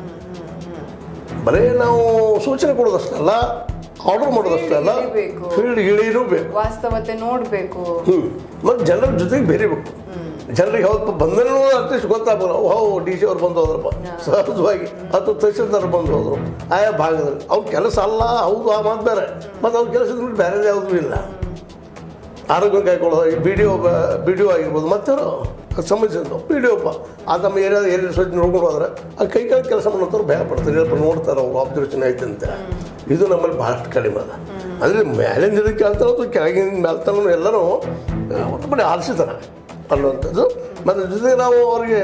ಬರೀ ನಾವು ಸೂಚನೆ ಕೊಡೋದಷ್ಟಲ್ಲ ಆರ್ಡರ್ ಮಾಡೋದಷ್ಟೇ ಅಲ್ಲ Field ಇಳಿಬೇಕು. ಫೀಲ್ಡ್ ಇಳಿನೂ ಬೇಕು ವಾಸ್ತವತೆ ನೋಡ್ಬೇಕು ಹ್ಞೂ ಮತ್ತು ಜನರ ಜೊತೆಗೆ ಬೆರಿಬೇಕು ಜನರಿಗೆ ಹೌದಪ್ಪ ಬಂದನೂ ಅಟ್ಲೀಸ್ಟ್ ಗೊತ್ತಾಗಲ್ಲ ಓ ಹೋ ಡಿ ಸಿ ಅವ್ರು ಬಂದು ಹೋದ್ರಪ್ಪ ಸಹಜವಾಗಿ ಅಥವಾ ತಹಸೀಲ್ದಾರ್ ಬಂದು ಹೋದ್ರು ಆಯಾ ಭಾಗದಲ್ಲಿ ಅವ್ರ ಕೆಲಸ ಅಲ್ಲ ಹೌದು ಆ ಮಾತು ಬೇರೆ ಮತ್ತು ಅವ್ರ ಕೆಲಸದ ಬಿಟ್ಟು ಬೇರೆ ಯಾವುದೂ ಇಲ್ಲ ಆರೋಗ್ಯ ಕಾಯ್ಕೊಳ್ಳೋದು B D O B D O ಆಗಿರ್ಬೋದು ಮತ್ತವರು ಸಂಬಂಧಿಸಿದ್ದು ಬಿ ಡಿ ಒಪ್ಪ ಆ ತಮ್ಮ ಏರಿಯಾದ ಎಲ್ಲಿ ಸ್ವಚ್ಛ ನೋಡ್ಕೊಂಡು ಹೋದ್ರೆ ಆ ಕೈ ಕೈ ಕೆಲಸ ಮಾಡೋಂಥವ್ರು ಭಯ ಪಡ್ತಾರೆ ಏನಪ್ಪ ನೋಡ್ತಾರೆ ಅವ್ರು ಆಬ್ಸರ್ವೇಷನ್ ಐತೆ ಅಂತ ಇದು ನಮ್ಮಲ್ಲಿ ಭಾಳಷ್ಟು ಕಡಿಮೆ ಅದ ಅಂದರೆ ಮೇಲಿಂದ ಇದಕ್ಕೆ ಕೇಳ್ತಾರೆ ಅಥವಾ ಕೆಳಗಿನ ಮೇಲ್ತನೂ ಎಲ್ಲರೂ ಒಂದು ಕಡೆ ಆಲಿಸಿದ್ದಾರೆ ಅನ್ನುವಂಥದ್ದು ಮತ್ತು ಜೊತೆಗೆ ನಾವು ಅವರಿಗೆ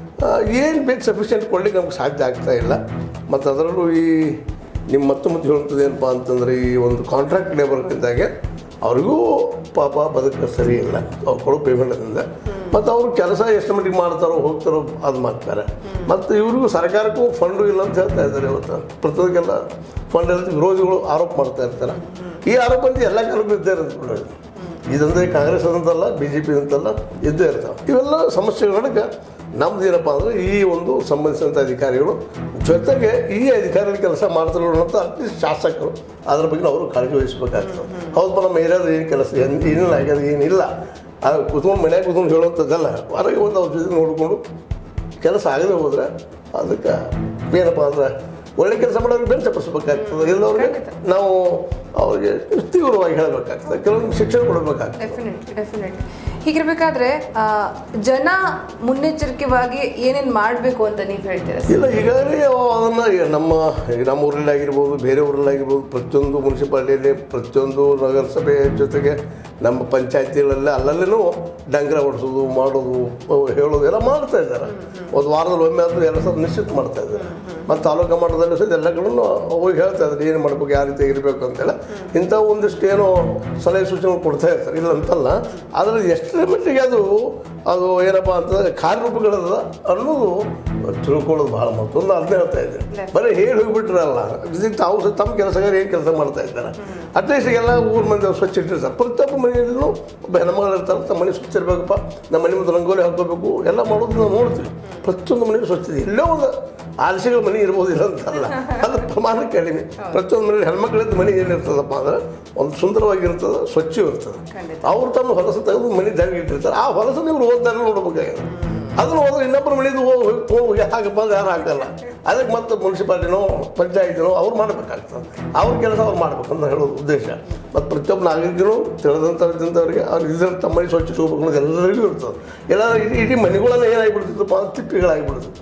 ಏನು ಬೇಕು ಸಫಿಷಿಯೆಂಟ್ ಕೊಡ್ಲಿಕ್ಕೆ ನಮ್ಗೆ ಸಾಧ್ಯ ಆಗ್ತಾ ಇಲ್ಲ ಮತ್ತು ಅದರಲ್ಲೂ ಈ ನಿಮ್ಮ ಮತ್ತೆ ಮತ್ತೆ ಹೇಳುತ್ತದೆ ಏನಪ್ಪ ಅಂತಂದ್ರೆ ಈ ಒಂದು ಕಾಂಟ್ರಾಕ್ಟ್ ಲೇಬರ್ಗಿದ್ದಾಗೆ ಅವ್ರಿಗೂ ಪಾಪ ಬದುಕ ಸರಿ ಇಲ್ಲ ಅವ್ರು ಕೊಡೋ ಪೇಮೆಂಟ್ದಿಂದ ಮತ್ತು ಅವರು ಕೆಲಸ ಎಷ್ಟು ಮಟ್ಟಿಗೆ ಮಾಡ್ತಾರೋ ಹೋಗ್ತಾರೋ ಅದು ಮಾಡ್ತಾರೆ ಮತ್ತು ಇವ್ರಿಗೂ ಸರ್ಕಾರಕ್ಕೂ ಫಂಡು ಇಲ್ಲ ಅಂತ ಹೇಳ್ತಾ ಇದ್ದಾರೆ ಇವತ್ತು ಪ್ರತಿಯೊಂದಕ್ಕೆಲ್ಲ ಫಂಡ್ ಇರುತ್ತೆ ವಿರೋಧಿಗಳು ಆರೋಪ ಮಾಡ್ತಾ ಇರ್ತಾರೆ ಈ ಆರೋಪ ಅಂತ ಎಲ್ಲ ಕಾಲಕ್ಕೂ ಇದ್ದೇ ಇರುತ್ತೆ ಬಿಡ್ರಿ. ಇದಂದ್ರೆ ಕಾಂಗ್ರೆಸ್ ಅಂತಲ್ಲ ಬಿ ಜೆ ಪಿ ಅಂತಲ್ಲ ಇದ್ದೇ ಇರ್ತಾವೆ ಇವೆಲ್ಲ ಸಮಸ್ಯೆಗಳ ನಡುಕ ನಮ್ದು ಏನಪ್ಪ ಅಂದರೆ ಈ ಒಂದು ಸಂಬಂಧಿಸಿದಂಥ ಅಧಿಕಾರಿಗಳು ಜೊತೆಗೆ ಈ ಅಧಿಕಾರಿಗಳು ಕೆಲಸ ಮಾಡ್ತಾರೆ ಅಂತ ಅಟ್ಲೀಸ್ಟ್ ಶಾಸಕರು ಅದ್ರ ಬಗ್ಗೆ ಅವರು ಕಾಳಜಿ ವಹಿಸ್ಬೇಕಾಗ್ತದೆ ಹೌದಪ್ಪ ನಮ್ಮ ಏರಿಯಾದ ಏನು ಕೆಲಸ ಏನ್- ಏನಿಲ್ಲ ಆಗ್ಯದ ಏನಿಲ್ಲ ಆ ಕುತ್ಕೊಂಡು ಮನ್ಯಾಗ ಕುತ್ಕೊಂಡು ಹೇಳುವಂಥದ್ದಲ್ಲ ಹೊರಗೆ ಒಂದು ಅವ್ರ ಜೊತೆ ನೋಡಿಕೊಂಡು ಕೆಲಸ ಆಗದೆ ಹೋದ್ರೆ ಅದಕ್ಕೆ ಏನಪ್ಪ ಅಂದ್ರೆ ಒಳ್ಳೆ ಕೆಲಸ ಮಾಡೋರಿಗೆ ಬೆಂಚ ಚಪ್ಪಿಸ್ಬೇಕಾಗ್ತದೆ ಇಲ್ಲವ್ರಿಗೆ ನಾವು ಅವ್ರಿಗೆ ತೀವ್ರವಾಗಿ ಹೇಳಬೇಕಾಗ್ತದೆ ಕೆಲವೊಂದು ಶಿಕ್ಷಣ ಕೊಡಬೇಕಾಗ್ತದೆ ಡೆಫಿನೆಟ್ಲಿ ಡೆಫಿನೆಟ್ಲಿ ಹೀಗಿರ್ಬೇಕಾದ್ರೆ ಆ, ಜನ ಮುನ್ನೆಚ್ಚರಿಕೆವಾಗಿ ಏನೇನ್ ಮಾಡ್ಬೇಕು ಅಂತ ನೀವು ಹೇಳ್ತೀರಾ ಸರ್? ಇಲ್ಲ ಈಗಾಗಲೇ ಅದನ್ನು ನಮ್ಮ ಈಗ ನಮ್ಮ ಊರಲ್ಲಿ ಆಗಿರ್ಬೋದು ಬೇರೆ ಊರಲ್ಲಿ ಆಗಿರ್ಬೋದು ಪ್ರತಿಯೊಂದು ಮುನ್ಸಿಪಾಲ್ಟಿಯಲ್ಲಿ ಪ್ರತಿಯೊಂದು ನಗರಸಭೆ ಜೊತೆಗೆ ನಮ್ಮ ಪಂಚಾಯತಿಗಳಲ್ಲಿ ಅಲ್ಲಲ್ಲೂ ಡಂಗ್ರ ಹೊಡಿಸೋದು ಮಾಡೋದು ಅವು ಹೇಳೋದು ಎಲ್ಲ ಮಾಡ್ತಾ ಇದ್ದಾರೆ ಒಂದು ವಾರದಲ್ಲಿ ಒಮ್ಮೆ ಆದರೂ ಎಲ್ಲ ಸಹ ನಿಶ್ಚಿತ ಮಾಡ್ತಾ ಇದ್ದಾರೆ ಮತ್ತು ತಾಲೂಕು ಮಟ್ಟದಲ್ಲಿ ಸಹ ಎಲ್ಲ ಕಡೆನೂ ಹೋಗಿ ಹೇಳ್ತಾ ಇದ್ದಾರೆ ಏನು ಮಾಡ್ಬೇಕು ಯಾವ ರೀತಿ ಇರಬೇಕು ಅಂತೆಲ್ಲ ಇಂಥ ಒಂದಿಷ್ಟು ಏನೋ ಸಲಹೆ ಸೂಚನೆ ಕೊಡ್ತಾ ಇರ್ತಾರೆ ಇಲ್ಲ ಅಂತಲ್ಲ ಆದರೆ ಎಷ್ಟರ ಮಟ್ಟಿಗೆ ಅದು ಅದು ಏನಪ್ಪ ಅಂತಂದ್ರೆ ಕಾರ್ಯರೂಪಗಳದ ಅನ್ನೋದು ತಿಳ್ಕೊಳ್ಳೋದು ಭಾಳ ಮತ್ತೊಂದು ಅದನ್ನೇ ಹೇಳ್ತಾ ಇದ್ದೀನಿ ಬರೀ ಹೇಳಿ ಹೋಗ್ಬಿಟ್ರಲ್ಲ ಇದಕ್ಕೆ ತಾವು ಸಹ ತಮ್ಮ ಕೆಲಸಗಾರ ಏನು ಕೆಲಸ ಮಾಡ್ತಾ ಇದ್ದಾರೆ ಅಟ್ಲೀಸ್ಟ್ ಎಲ್ಲ ಊರ ಮಂದಿ ಅವ್ರು ಸ್ವಚ್ಛ ಇಟ್ಟಿರ್ತಾರೆ ಪ್ರತಿಯೊಬ್ಬ ಮನೆಯಲ್ಲೂ ಒಬ್ಬ ಹೆಣ್ಮಗಳು ಇರ್ತಾರೆ ತಮ್ಮ ಮನೆ ಸ್ವಚ್ಛ ಇರಬೇಕಪ್ಪ ನಮ್ಮ ಮನೆ ಮುಂದೆ ರಂಗೋಲಿ ಹಾಕೋಬೇಕು ಎಲ್ಲ ಮಾಡೋದು ನಾವು ನೋಡ್ತೀವಿ ಪ್ರತಿಯೊಂದು ಮನೆಯೂ ಸ್ವಚ್ಛ ಇದೆ ಎಲ್ಲೋ ಒಂದು ಆಲಸಿಗಳ ಮನೆ ಇರ್ಬೋದಿಲ್ಲ ಅಂತಲ್ಲ ಅದು ಪ್ರಮಾಣ ಕಡಿಮೆ ಪ್ರತಿಯೊಂದು ಮನೇಲಿ ಹೆಣ್ಮಕ್ಳಿದ್ದ ಮನೆ ಏನಿರ್ತದಪ್ಪ ಅಂದ್ರೆ ಒಂದು ಸುಂದರವಾಗಿರ್ತದೆ ಸ್ವಚ್ಛ ಇರ್ತದೆ ಖಂಡಿತ. ಅವ್ರು ತಮ್ಮ ಹೊಲಸು ತೆಗೆದು ಮನೆ ಜಾಗ ಇಟ್ಟಿರ್ತಾರೆ ಆ ಹೊಲಸನ್ನು ಇವ್ರು ಓದ್ತಾರೆ ನೋಡ್ಬೇಕಾಗಿದೆ ಅದನ್ನು ಹೋದ್ರೆ ಇನ್ನೊಬ್ಬರ ಮನೆದು ಹೋಗಿ ಹೋಗಿ ಹಾಕಪ್ಪ ಅಂದ್ರೆ ಯಾರು ಹಾಕಲ್ಲ ಅದಕ್ಕೆ ಮತ್ತೆ ಮುನ್ಸಿಪಾಲಿಟಿನೋ ಪಂಚಾಯತಿನೋ ಅವ್ರು ಮಾಡಬೇಕಾಗ್ತದೆ ಅವ್ರ ಕೆಲಸ ಅವ್ರು ಮಾಡ್ಬೇಕು ಅಂತ ಹೇಳೋದು ಉದ್ದೇಶ ಮತ್ತು ಪ್ರತಿಯೊಬ್ಬ ನಾಗರಿಕನು ತಿಳಿದಂಥ ಇದ್ದಂಥವ್ರಿಗೆ ಅವ್ರು ಇದ್ರ ತಮ್ಮ ಮನೆ ಸ್ವಚ್ಛ ಹೋಗ್ಬೇಕು ಅನ್ನೋದು ಎಲ್ಲರಿಗೂ ಇರ್ತದೆ ಎಲ್ಲ ಇಡೀ ಇಡೀ ಮನೆಗಳನ್ನ ಏನಾಗಿಬಿಡ್ತಿತ್ತಪ್ಪ ಅಂದ್ರೆ ತಿಪ್ಪಿಗಳಾಗಿಬಿಡ್ತಿತ್ತು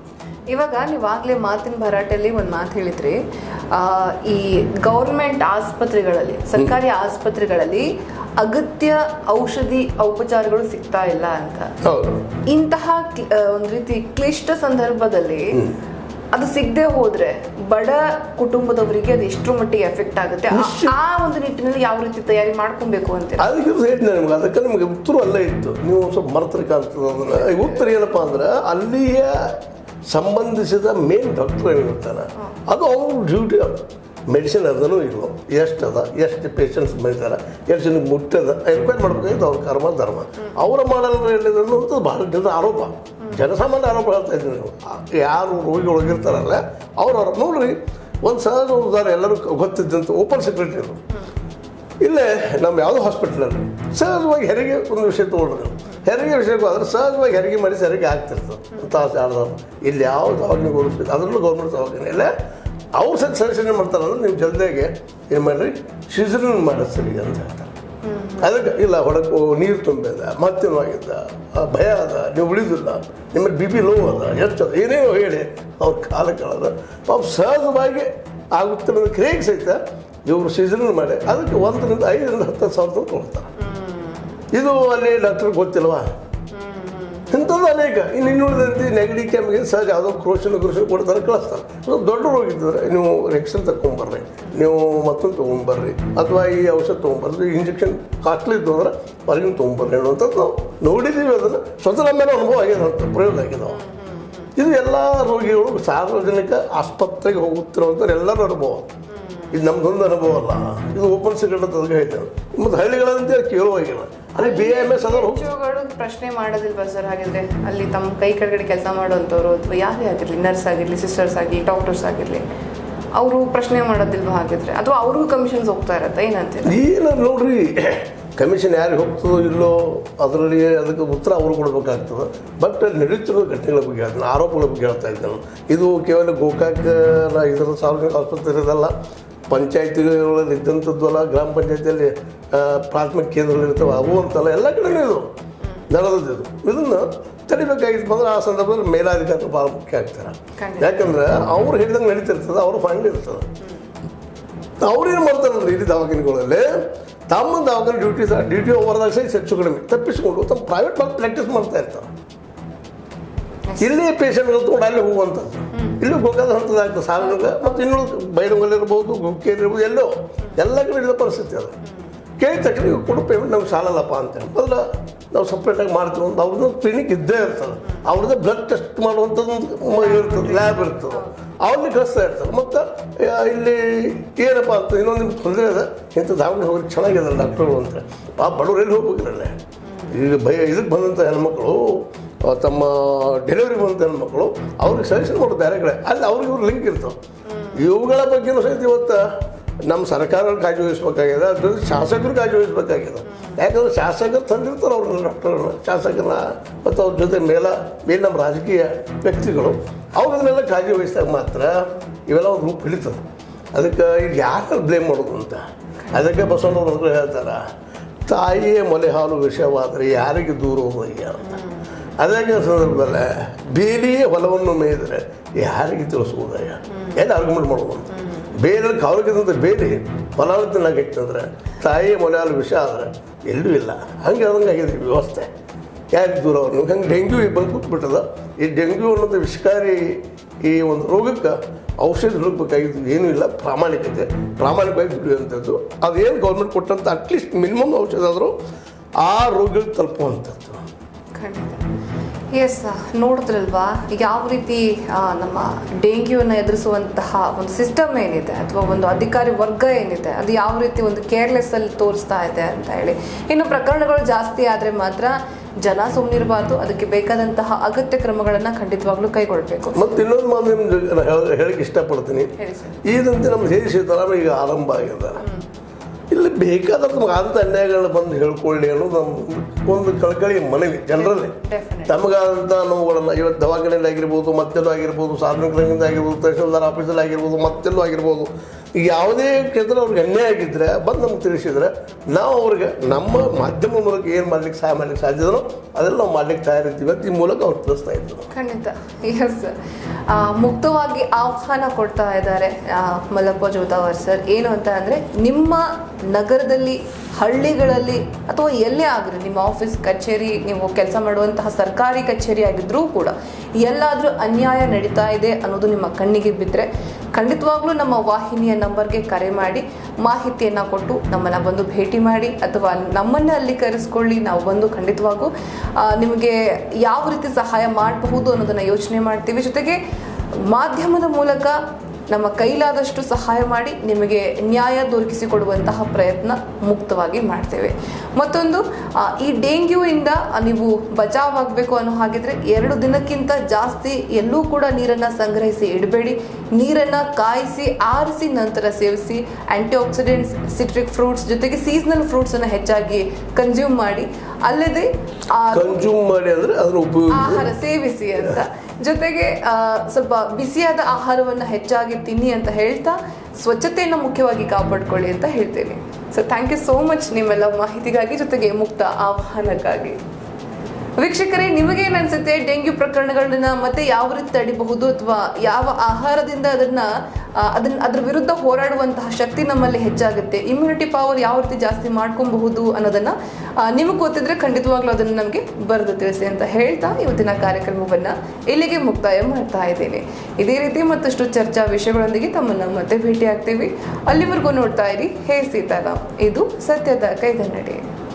ಇವಾಗ ನೀವಾಗಲೇ ಮಾತಿನ ಭರಾಟೆಯಲ್ಲಿ ಒಂದು ಮಾತು ಹೇಳಿದ್ರಿ ಆ, ಈ ಗೌರ್ಮೆಂಟ್ ಆಸ್ಪತ್ರೆಗಳಲ್ಲಿ ಸರ್ಕಾರಿ ಆಸ್ಪತ್ರೆಗಳಲ್ಲಿ ಅಗತ್ಯ ಔಷಧಿ ಔಪಚಾರಗಳು ಸಿಗ್ತಾ ಇಲ್ಲ ಅಂತ ಹೌದು ಇಂತಹ ಕ್ಲಿ- ಆ, ಒಂದು ರೀತಿ ಕ್ಲಿಷ್ಟ ಸಂದರ್ಭದಲ್ಲಿ ಅದು ಸಿಗದೆ ಹೋದ್ರೆ ಬಡ ಕುಟುಂಬದವರಿಗೆ ಅದು ಎಷ್ಟರ ಮಟ್ಟಿಗೆ ಎಫೆಕ್ಟ್ ಆಗುತ್ತೆ ಆ- ಆ ಒಂದು ನಿಟ್ಟಿನಲ್ಲಿ ಯಾವ ರೀತಿ ತಯಾರಿ ಮಾಡ್ಕೊಬೇಕು ಅಂತೀರಾ ಅದಕ್ಕೆ ಹೇಳಿದ್ದೆ ನಿಮ್ಗೆ ಅದಕ್ಕೆ ನಿಮಗೆ ಉತ್ತರ ಅಲ್ಲೇ ಇತ್ತು ನೀವು ಸ್ವಲ್ಪ ಮರ್ತರೆ ಕಾಣ್ತದೆ ಅದನ್ನು ಈ ಉತ್ತರ ಏನಪ್ಪ ಅಂದ್ರೆ ಅಲ್ಲಿಯ ಸಂಬಂಧಿಸಿದ ಮೇನ್ ಡಾಕ್ಟರ್ ಏನಿರ್ತಾನೆ ಅದು ಅವ್ರ ಡ್ಯೂಟಿ ಅದು ಮೆಡಿಸಿನ್ ಅದನ್ನು ಇಲ್ಲ ಎಷ್ಟು ಅದ ಎಷ್ಟು ಪೇಷಂಟ್ಸ್ ಬಂದಿದ್ದಾರೆ ಎಷ್ಟು ಜನಕ್ಕೆ ಮುಟ್ಟದ ಎನ್ಕ್ವೈರಿ ಮಾಡ್ಬೇಕಾಗಿದ್ದು ಅವ್ರ ಕರ್ಮ ಧರ್ಮ ಅವರ ಮಾಡಲ್ಲ ಹೇಳಿದ್ರು ಅಂತ ಭಾಳ ಜನರ ಆರೋಪ ಜನಸಾಮಾನ್ಯ ಆರೋಪ ಹೇಳ್ತಾ ಇದ್ದೀನಿ ನೀವು ಆ- ಯಾರು ರೋಗಿಗಳು ಹೋಗಿರ್ತಾರಲ್ಲ ಅವ್ರು ಅವ್ರ ನೋಡ್ರಿ ಒಂದು ಸಹಜ ಉದಾಹರಣೆ ಎಲ್ಲರೂ ಗೊತ್ತಿದ್ದಂತ ಓಪನ್ ಸೆಕ್ರೆಟರಿ ಇಲ್ಲೇ ನಮ್ಮ ಯಾವುದೋ ಹಾಸ್ಪಿಟ್ಲಲ್ಲಿ ಸಹಜವಾಗಿ ಹೆರಿಗೆ ಒಂದು ವಿಷಯ ತೊಗೊಂಡ್ರು ನೀವು ಹೆರಿಗೆ ವಿಷಯಕ್ಕೆ ಹೋದ್ರೆ ಸಹಜವಾಗಿ ಹೆರಿಗೆ ಮಾಡಿ ಹೆರಿಗೆ ಆಗ್ತಿರ್ತದೆ ತಾಸು ಆಡ್ದವ್ರು ಇಲ್ಲಿ ಯಾವ ದವಾಖಾನೆ ಹೋಲಿಸ್ಬೇಕು ಅದರಲ್ಲೂ ಗೌರ್ಮೆಂಟ್ ದವಾಖಾನೆ ಇಲ್ಲ ಅವ್ರು ಸಹ ಸಜೆಷನ್ ಮಾಡ್ತಾರೆ ಅಂದ್ರೆ ನೀವು ಜಲ್ದಿಯಾಗಿ ಏನು ಮಾಡಿರಿ ಸಿಸರಿನ್ ಮಾಡಿಸ್ತೀರಿ ಅಂತ ಹೇಳ್ತಾರೆ ಅದಕ್ಕೆ ಇಲ್ಲ ಹೊಡಕ್ಕೆ ನೀರು ತುಂಬಿದ ಮತ್ತೇನು ಆಗಿದ್ದ ಆ ಭಯ ಅದ ನೀವು ಉಳಿದಿಲ್ಲ ನಿಮ್ಮಲ್ಲಿ ಬಿ ಪಿ ಲೋ ಅದ ಎಷ್ಟು ಅದ ಏನೇನೋ ಹೇಳಿ ಅವ್ರ ಕಾಲ ಕಳೆದ ಪಾಪ ಸಹಜವಾಗಿ ಆಗುತ್ತೆ ಅನ್ನೋದು ಕ್ರಿಯೆಗೆ ಸಹಿತ ಇವರು ಸೀಸನ್ ಮಾಡಿ ಅದಕ್ಕೆ ಒಂದರಿಂದ ಐದರಿಂದ ಹತ್ತು ಸಾವಿರ ತನಕ ಕೊಡ್ತಾರೆ ಇದು ಅಲ್ಲಿ ಡಾಕ್ಟರ್ ಗೊತ್ತಿಲ್ವಾ ಇಂಥದ್ದು ಅನೇಕ ಇನ್ನು ಇನ್ನುಳಿದಂತೆ ನೆಗಡಿ ಕೆಮ್ಮಿಗೆ ಸಹಜ ಯಾವುದೋ ಕ್ರೋಶನ್ ಕ್ರೋಶನ್ ಕೊಡ್ತಾರೆ ಕಳಿಸ್ತಾರೆ ಸ್ವಲ್ಪ ದೊಡ್ಡ ರೋಗ ಇದ್ದರೆ ನೀವು ಎಕ್ಸನ್ ತಗೊಂಬರ್ರಿ ನೀವು ಮತ್ತೊಂದು ತೊಗೊಂಬರ್ರಿ ಅಥವಾ ಈ ಔಷಧ ತೊಗೊಂಬರ್ರಿ ಇಂಜೆಕ್ಷನ್ ಕಾಸ್ಟ್ಲಿ ಇದ್ದು ಅಂದ್ರೆ ಹೊರಗಿನ ತೊಗೊಂಬರ್ರಿ ಅನ್ನುವಂಥದ್ದು ನಾವು ನೋಡಿದ್ದೀವಿ ಅದನ್ನು ಸ್ವತಃ ನಮ್ಮ ಮೇಲೆ ಅನುಭವ ಆಗಿದೆ ಅಂತ ಪ್ರಯೋಗ ಆಗಿದಾವೆ ಇದು ಎಲ್ಲ ರೋಗಿಗಳು ಸಾರ್ವಜನಿಕ ಆಸ್ಪತ್ರೆಗೆ ಹೋಗುತ್ತಿರುವಂಥವ್ರು ಎಲ್ಲರ ಅನುಭವ ಇದು ನಮ್ದೊಂದು ಅನುಭವ ಅಲ್ಲ ಇದು ಓಪನ್ ಸೀಕ್ರೆಟ್ ಅಂತ ಅದಕ್ಕೆ ಹೇಳ್ತೇವೆ ಮತ್ತು ಹಳ್ಳಿಗಳಂತೆ ಕೇಳುವಾಗಿಲ್ಲ ಅಲ್ಲಿ ಬಿ ಎಮ್ ಎಸ್ ಅದರ ಹೆಚ್ಚುಗಳು ಪ್ರಶ್ನೆ ಮಾಡೋದಿಲ್ವಾ ಸರ್ ಹಾಗಿದ್ರೆ ಅಲ್ಲಿ ತಮ್ಮ ಕೈ ಕೆಳಗಡೆ ಕೆಲಸ ಮಾಡುವಂಥವ್ರು ಅಥವಾ ಯಾರೇ ಆಗಿರಲಿ ನರ್ಸ್ ಆಗಿರಲಿ ಸಿಸ್ಟರ್ಸ್ ಆಗಲಿ ಡಾಕ್ಟರ್ಸ್ ಆಗಿರಲಿ ಅವರು ಪ್ರಶ್ನೆ ಮಾಡೋದಿಲ್ವಾ ಹಾಗಿದ್ರೆ ಅಥವಾ ಅವ್ರಿಗೂ ಕಮಿಷನ್ಸ್ ಹೋಗ್ತಾ ಇರತ್ತೆ ಏನಂತೀರ ಏನು ನೋಡ್ರಿ ಕಮಿಷನ್ ಯಾರಿಗೆ ಹೋಗ್ತದೋ ಇಲ್ಲೋ ಅದರಲ್ಲಿ ಅದಕ್ಕೆ ಉತ್ತರ ಅವರು ಕೊಡಬೇಕಾಗ್ತದೆ ಬಟ್ ನಡೀತಿರೋ ಘಟನೆಗಳ ಬಗ್ಗೆ ಅದನ್ನ ಆರೋಪಗಳ ಬಗ್ಗೆ ಹೇಳ್ತಾ ಇದ್ದೆ ನಾನು ಇದು ಕೇವಲ ಗೋಕಾಕ ಇದರ ಸಾರ್ವಜನಿಕ ಆಸ್ಪತ್ರೆ ಇರೋದಲ್ಲ ಪಂಚಾಯತಿಗಳಲ್ಲಿ ಇದ್ದಂಥದ್ದು ಅಲ್ಲ ಗ್ರಾಮ ಪಂಚಾಯತಿಯಲ್ಲಿ ಆ, ಪ್ರಾಥಮಿಕ ಕೇಂದ್ರಗಳು ಇರ್ತವೆ ಅವು ಅಂತಲ್ಲ ಎಲ್ಲ ಕಡೆನೂ ಇದು ನಡೆದದ್ದು ಇದು ಇದನ್ನು ತಡಿಬೇಕಾಗಿತ್ತು ಅಂದ್ರೆ ಆ ಸಂದರ್ಭದಲ್ಲಿ ಮೇಲಾಧಿಕಾರಿಗಳು ಭಾಳ ಮುಖ್ಯ ಆಗ್ತಾರೆ ಖಂಡಿತ. ಯಾಕಂದ್ರೆ ಅವ್ರು ಹೇಳಿದಂಗೆ ನಡೀತಿರ್ತದೆ ಅವ್ರ ಫಂಡ್ ಇರ್ತದೆ ಅವ್ರೇನು ಮಾಡ್ತಾರಲ್ಲ ಇಲ್ಲಿ ದವಾಖಾನೆಗಳಲ್ಲಿ ತಮ್ಮ ದವಾಖಾನೆ ಡ್ಯೂಟಿ ಡ್ಯೂಟಿ ಓವರ್ದಾಗ ಸಹ ಹೆಚ್ಚು ಕಡಿಮೆ ತಪ್ಪಿಸಿಕೊಂಡು ತಮ್ಮ ಪ್ರೈವೇಟ್ ಮಾಡಿ ಪ್ರಾಕ್ಟೀಸ್ ಮಾಡ್ತಾ ಇರ್ತಾರೆ ಇಲ್ಲಿ ಪೇಷಂಟ್ಗಳು ತೊಗೊಂಡು ಅಲ್ಲಿ ಹೋಗುವಂಥದ್ದು ಇಲ್ಲಿ ಗೋಕಾದ ಹಂತದಾಗ್ತದೆ ಸಾರ್ವಜನಿಕ ಮತ್ತು ಇನ್ನೂ ಬೈರಂಗಲ್ ಇರ್ಬೋದು ಗುಕ್ಕೇರಿ ಇರ್ಬೋದು ಎಲ್ಲೋ ಎಲ್ಲ ಕಡೆ ಇರೋ ಪರಿಸ್ಥಿತಿ ಅದು ಕೇಳಿದ ತಕ್ಷಣ ಇವ್ರು ಕೊಡು ಪೇಮೆಂಟ್ ನಮ್ಗೆ ಸಾಲಲ್ಲಪ್ಪ ಅಂತೇಳಿ ಮೊದಲ ನಾವು ಸಪ್ರೇಟಾಗಿ ಮಾಡ್ತೀವಿ ಅಂತ ಅವ್ರದ್ದು ಕ್ಲಿನಿಕ್ ಇದ್ದೇ ಇರ್ತದೆ ಅವ್ರದ್ದು ಬ್ಲಡ್ ಟೆಸ್ಟ್ ಮಾಡುವಂಥದ್ದು ಒಂದು ಇರ್ತದೆ ಲ್ಯಾಬ್ ಇರ್ತದೆ ಅವ್ರನ್ನ ಕಳಿಸ್ತಾ ಇರ್ತಾರೆ ಮತ್ತು ಇಲ್ಲಿ ಏನಪ್ಪ ಅಂತ ಇನ್ನೊಂದು ನಿಮ್ಗೆ ತೊಂದರೆ ಇದೆ ಇಂಥ ದಾವಣಿ ಹೋಗಿ ಚೆನ್ನಾಗಿದೆ ಡಾಕ್ಟರ್ಗಳು ಅಂತ ಆ ಬಡವ್ರು ಎಲ್ಲಿ ಹೋಗ್ಬೇಕಿರಲ್ಲ ಈಗ ಭಯ ಇದಕ್ಕೆ ಬಂದಂಥ ಹೆಣ್ಮಕ್ಳು ಆ, ತಮ್ಮ ಡೆಲಿವರಿ ಬಂದಂಥ ಹೆಣ್ಮಕ್ಳು ಅವ್ರಿಗೆ ಸಜೆಷನ್ ಮಾಡೋದು ಬೇರೆ ಕಡೆ ಅಲ್ಲಿ ಅವ್ರಿಗೆ ಇವ್ರು ಲಿಂಕ್ ಇರ್ತಾವೆ ಇವುಗಳ ಬಗ್ಗೆನೂ ಸಹಿತ ಇವತ್ತು ನಮ್ಮ ಸರ್ಕಾರಗಳು ಕಾಳಜಿ ವಹಿಸ್ಬೇಕಾಗಿದೆ ಅದ್ರ ಜೊತೆ ಶಾಸಕರು ಕಾಳಜಿ ವಹಿಸ್ಬೇಕಾಗಿದೆ ಯಾಕಂದ್ರೆ ಶಾಸಕರು ತಂದಿರ್ತಾರೆ ಅವ್ರನ್ನ ಡಾಕ್ಟರ್ಗಳನ್ನ ಶಾಸಕರನ್ನ ಮತ್ತು ಅವ್ರ ಜೊತೆ ಮೇಲ ಮೇಲೆ ನಮ್ಮ ರಾಜಕೀಯ ವ್ಯಕ್ತಿಗಳು ಅವ್ರನ್ನೆಲ್ಲ ಕಾಳಜಿ ವಹಿಸಿದಾಗ ಮಾತ್ರ ಇವೆಲ್ಲ ಒಂದು ರೂಪ ಹಿಡಿತದೆ ಅದಕ್ಕೆ ಈಗ ಯಾರು ಬ್ಲೇಮ್ ಮಾಡೋದು ಅಂತ ಅದಕ್ಕೆ ಬಸವಣ್ಣವ್ರು ಹೇಳ್ತಾರೆ ತಾಯಿಯ ಮೊಲೆ ಹಾಲು ವಿಷವಾದರೆ ಯಾರಿಗೆ ದೂರ ಹೋಗಿ ಅಂತ ಅದಕ್ಕೆ ಸಂದರ್ಭದಲ್ಲಿ ಬೇಲಿಯೇ ಹೊಲವನ್ನು ಮೇಯಿದರೆ ಯಾರಿಗೆ ತಿಳಿಸುವುದಯ್ಯ ಏನು ಆರ್ಗ್ಯುಮೆಂಟ್ ಮಾಡೋದು ಅಂತ ಬೇರೆ ಕಾವಲಿಗಿದಂತ ಬೇಲಿ ಫಲಾನುಭವಿನಾಗೈತಂದ್ರೆ ತಾಯಿಯ ಮೊಲೆ ಹಾಲು ವಿಷ ಆದರೆ ಎಲ್ಲೂ ಇಲ್ಲ ಹಂಗೆ ಆದಂಗೆ ಆಗಿದೆ ಈ ವ್ಯವಸ್ಥೆ ಯಾರಿಗೆ ದೂರ ಅವ್ರು ಹೆಂಗೆ ಡೆಂಗ್ಯೂ ಈಗ ಬಂದು ಕೂತ್ಬಿಟ್ಟದ ಈ ಡೆಂಗ್ಯೂ ಅನ್ನೋದು ವಿಷಕಾರಿ ಈ ಒಂದು ರೋಗಕ್ಕೆ ಔಷಧಿ ಹುಡುಕ್ಬೇಕಾಗಿದ್ದು ಏನೂ ಇಲ್ಲ ಪ್ರಾಮಾಣಿಕತೆ ಪ್ರಾಮಾಣಿಕವಾಗಿ ದುಡಿಯುವಂಥದ್ದು ಅದೇನು ಗೌರ್ಮೆಂಟ್ ಕೊಟ್ಟಂಥ ಅಟ್ಲೀಸ್ಟ್ ಮಿನಿಮಮ್ ಔಷಧ ಆದರೂ ಆ ರೋಗಿಗಳಿಗೆ ತಲುಪುವಂಥದ್ದು ಖಂಡಿತ ಎಸ್ ನೋಡಿದ್ರಲ್ವಾ ಯಾವ ರೀತಿ ಆ, ನಮ್ಮ ಡೆಂಗ್ಯೂನ ಎದುರಿಸುವಂತಹ ಒಂದು ಸಿಸ್ಟಮ್ ಏನಿದೆ ಅಥವಾ ಒಂದು ಅಧಿಕಾರಿ ವರ್ಗ ಏನಿದೆ ಅದು ಯಾವ ರೀತಿ ಒಂದು ಕೇರ್ಲೆಸ್ ಅಲ್ಲಿ ತೋರಿಸ್ತಾ ಇದೆ ಅಂತ ಹೇಳಿ ಇನ್ನು ಪ್ರಕರಣಗಳು ಜಾಸ್ತಿ ಆದರೆ ಮಾತ್ರ ಜನ ಸುಮ್ಮನಿರಬಾರ್ದು ಅದಕ್ಕೆ ಬೇಕಾದಂತಹ ಅಗತ್ಯ ಕ್ರಮಗಳನ್ನು ಖಂಡಿತವಾಗ್ಲೂ ಕೈಗೊಳ್ಬೇಕು ಮತ್ತು ಇನ್ನೊಂದು ಮಾತು ನಿಮ್ಗೆ ಹೇಳಕ್ಕೆ ಇಷ್ಟಪಡ್ತೀನಿ ಹೇಳಿ ಸರ್ ಈದಂತೆ ನಮ್ಮ ದೇಶ ತರ ಈಗ ಆರಂಭ ಆಗ್ಯದ ಇಲ್ಲಿ ಬೇಕಾದ್ರೆ ನಮ್ಗೆ ಅಂಥ ಅನ್ಯಾಯಗಳನ್ನ ಬಂದು ಹೇಳ್ಕೊಳ್ಳಿ ಅನ್ನೋದು ನಮ್ಮ ಒಂದು ಕಳಕಳಿ ಮನವಿ ಜನರಲ್ಲಿ Definitely. ತಮಗಾದಂಥ ನೋವುಗಳನ್ನು ಇವತ್ತು ದವಾಖಾನೆಯಲ್ಲಿ ಆಗಿರ್ಬೋದು ಮತ್ತೆಲ್ಲೂ ಆಗಿರ್ಬೋದು ಸಾರ್ವಜನಿಕ ಸಂಘದಿಂದ ಆಗಿರ್ಬೋದು ತಹಶೀಲ್ದಾರ್ ಆಫೀಸಲ್ಲಿ ಆಗಿರ್ಬೋದು ಮತ್ತೆಲ್ಲೂ ಆಗಿರ್ಬೋದು ಈಗ ಯಾವುದೇ ಕ್ಷೇತ್ರ ಅವ್ರಿಗೆ ಅನ್ಯಾಯ ಆಗಿದ್ದರೆ ಬಂದು ನಮ್ಗೆ ತಿಳಿಸಿದ್ರೆ ನಾವು ಅವ್ರಿಗೆ ನಮ್ಮ ಮಾಧ್ಯಮ ಮೂಲಕ ಏನು ಮಾಡ್ಲಿಕ್ಕೆ ಸಹಾಯ ಮಾಡ್ಲಿಕ್ಕೆ ಸಾಧ್ಯದನೋ ಅದೆಲ್ಲ ನಾವು ಮಾಡ್ಲಿಕ್ಕೆ ತಯಾರಿರ್ತೀವಿ ಅಂತ ಈ ಮೂಲಕ ಅವ್ರು ತಿಳಿಸ್ತಾ ಇದ್ರು ಖಂಡಿತ ಎಸ್ ಮುಕ್ತವಾಗಿ ಆಹ್ವಾನ ಕೊಡ್ತಾ ಇದ್ದಾರೆ ಆ, ಮಲ್ಲಪ್ಪ ಜೋತಾವರ್ ಸರ್ ಏನು ಅಂತ ಅಂದರೆ ನಿಮ್ಮ ನಗರದಲ್ಲಿ ಹಳ್ಳಿಗಳಲ್ಲಿ ಅಥವಾ ಎಲ್ಲೇ ಆಗಿರಲಿ ನಿಮ್ಮ ಆಫೀಸ್ ಕಚೇರಿ ನೀವು ಕೆಲಸ ಮಾಡುವಂತಹ ಸರ್ಕಾರಿ ಕಚೇರಿ ಆಗಿದ್ರೂ ಕೂಡ ಎಲ್ಲಾದರೂ ಅನ್ಯಾಯ ನಡೀತಾ ಇದೆ ಅನ್ನೋದು ನಿಮ್ಮ ಕಣ್ಣಿಗೆ ಬಿದ್ದರೆ ಖಂಡಿತವಾಗ್ಲೂ ನಮ್ಮ ವಾಹಿನಿಯ ನಂಬರ್ಗೆ ಕರೆ ಮಾಡಿ ಮಾಹಿತಿಯನ್ನು ಕೊಟ್ಟು ನಮ್ಮನ್ನು ಬಂದು ಭೇಟಿ ಮಾಡಿ ಅಥವಾ ನಮ್ಮನ್ನು ಅಲ್ಲಿ ಕರೆಸ್ಕೊಳ್ಳಿ ನಾವು ಬಂದು ಖಂಡಿತವಾಗೂ ಆ, ನಿಮಗೆ ಯಾವ ರೀತಿ ಸಹಾಯ ಮಾಡಬಹುದು ಅನ್ನೋದನ್ನು ಯೋಚನೆ ಮಾಡ್ತೀವಿ ಜೊತೆಗೆ ಮಾಧ್ಯಮದ ಮೂಲಕ ನಮ್ಮ ಕೈಲಾದಷ್ಟು ಸಹಾಯ ಮಾಡಿ ನಿಮಗೆ ನ್ಯಾಯ ದೊರಕಿಸಿಕೊಡುವಂತಹ ಪ್ರಯತ್ನ ಮುಕ್ತವಾಗಿ ಮಾಡ್ತೇವೆ ಮತ್ತೊಂದು ಆ, ಈ ಡೆಂಗ್ಯೂಯಿಂದ ನೀವು ಬಚಾವಾಗಬೇಕು ಅನ್ನೋ ಹಾಗಿದ್ರೆ ಎರಡು ದಿನಕ್ಕಿಂತ ಜಾಸ್ತಿ ಎಲ್ಲೂ ಕೂಡ ನೀರನ್ನು ಸಂಗ್ರಹಿಸಿ ಇಡಬೇಡಿ ನೀರನ್ನು ಕಾಯಿಸಿ ಆರಿಸಿ ನಂತರ ಸೇವಿಸಿ ಆಂಟಿ ಆಕ್ಸಿಡೆಂಟ್ಸ್ ಸಿಟ್ರಿಕ್ ಫ್ರೂಟ್ಸ್ ಜೊತೆಗೆ ಸೀಸನಲ್ ಫ್ರೂಟ್ಸನ್ನು ಹೆಚ್ಚಾಗಿ ಕನ್ಸ್ಯೂಮ್ ಮಾಡಿ ಅಲ್ಲದೆ ಆ ಕನ್ಸ್ಯೂಮ್ ಮಾಡಿ ಅಂದರೆ ಅದರ ಉಪಯೋಗ ಆಹಾರ ಸೇವಿಸಿ ಅಂತ ಜೊತೆಗೆ ಆ, ಸ್ವಲ್ಪ ಬಿಸಿಯಾದ ಆಹಾರವನ್ನು ಹೆಚ್ಚಾಗಿ ತಿನ್ನಿ ಅಂತ ಹೇಳ್ತಾ ಸ್ವಚ್ಛತೆಯನ್ನು ಮುಖ್ಯವಾಗಿ ಕಾಪಾಡ್ಕೊಳ್ಳಿ ಅಂತ ಹೇಳ್ತೇನೆ so thank you so much ನಿಮ್ಮೆಲ್ಲ ಮಾಹಿತಿಗಾಗಿ ಜೊತೆಗೆ ಮುಕ್ತ ಆಹ್ವಾನಕ್ಕಾಗಿ ವೀಕ್ಷಕರೇ ನಿಮಗೇನು ಅನ್ಸುತ್ತೆ ಡೆಂಗ್ಯೂ ಪ್ರಕರಣಗಳನ್ನ ಮತ್ತೆ ಯಾವ ರೀತಿ ತಡಿಬಹುದು ಅಥವಾ ಯಾವ ಆಹಾರದಿಂದ ಅದನ್ನ ಆ, ಅದನ್ನ ಅದ್ರ ವಿರುದ್ಧ ಹೋರಾಡುವಂತಹ ಶಕ್ತಿ ನಮ್ಮಲ್ಲಿ ಹೆಚ್ಚಾಗುತ್ತೆ ಇಮ್ಯುನಿಟಿ ಪವರ್ ಯಾವ ರೀತಿ ಜಾಸ್ತಿ ಮಾಡ್ಕೊಬಹುದು ಅನ್ನೋದನ್ನ ಆ, ನಿಮಗೆ ಗೊತ್ತಿದ್ರೆ ಖಂಡಿತವಾಗ್ಲೂ ಅದನ್ನ ನಮಗೆ ಬರೆದು ತಿಳಿಸಿ ಅಂತ ಹೇಳ್ತಾ ಇವತ್ತಿನ ಕಾರ್ಯಕ್ರಮವನ್ನ ಇಲ್ಲಿಗೆ ಮುಕ್ತಾಯ ಮಾಡ್ತಾ ಇದ್ದೇನೆ ಇದೇ ರೀತಿ ಮತ್ತಷ್ಟು ಚರ್ಚಾ ವಿಷಯಗಳೊಂದಿಗೆ ತಮ್ಮನ್ನ ಮತ್ತೆ ಭೇಟಿ ಆಗ್ತೀವಿ ಅಲ್ಲಿವರೆಗೂ ನೋಡ್ತಾ ಇರಿ ಹೇ ಸೀತಾರಾಮ್ ಇದು ಸತ್ಯದ ಕೈಗನ್ನಡಿ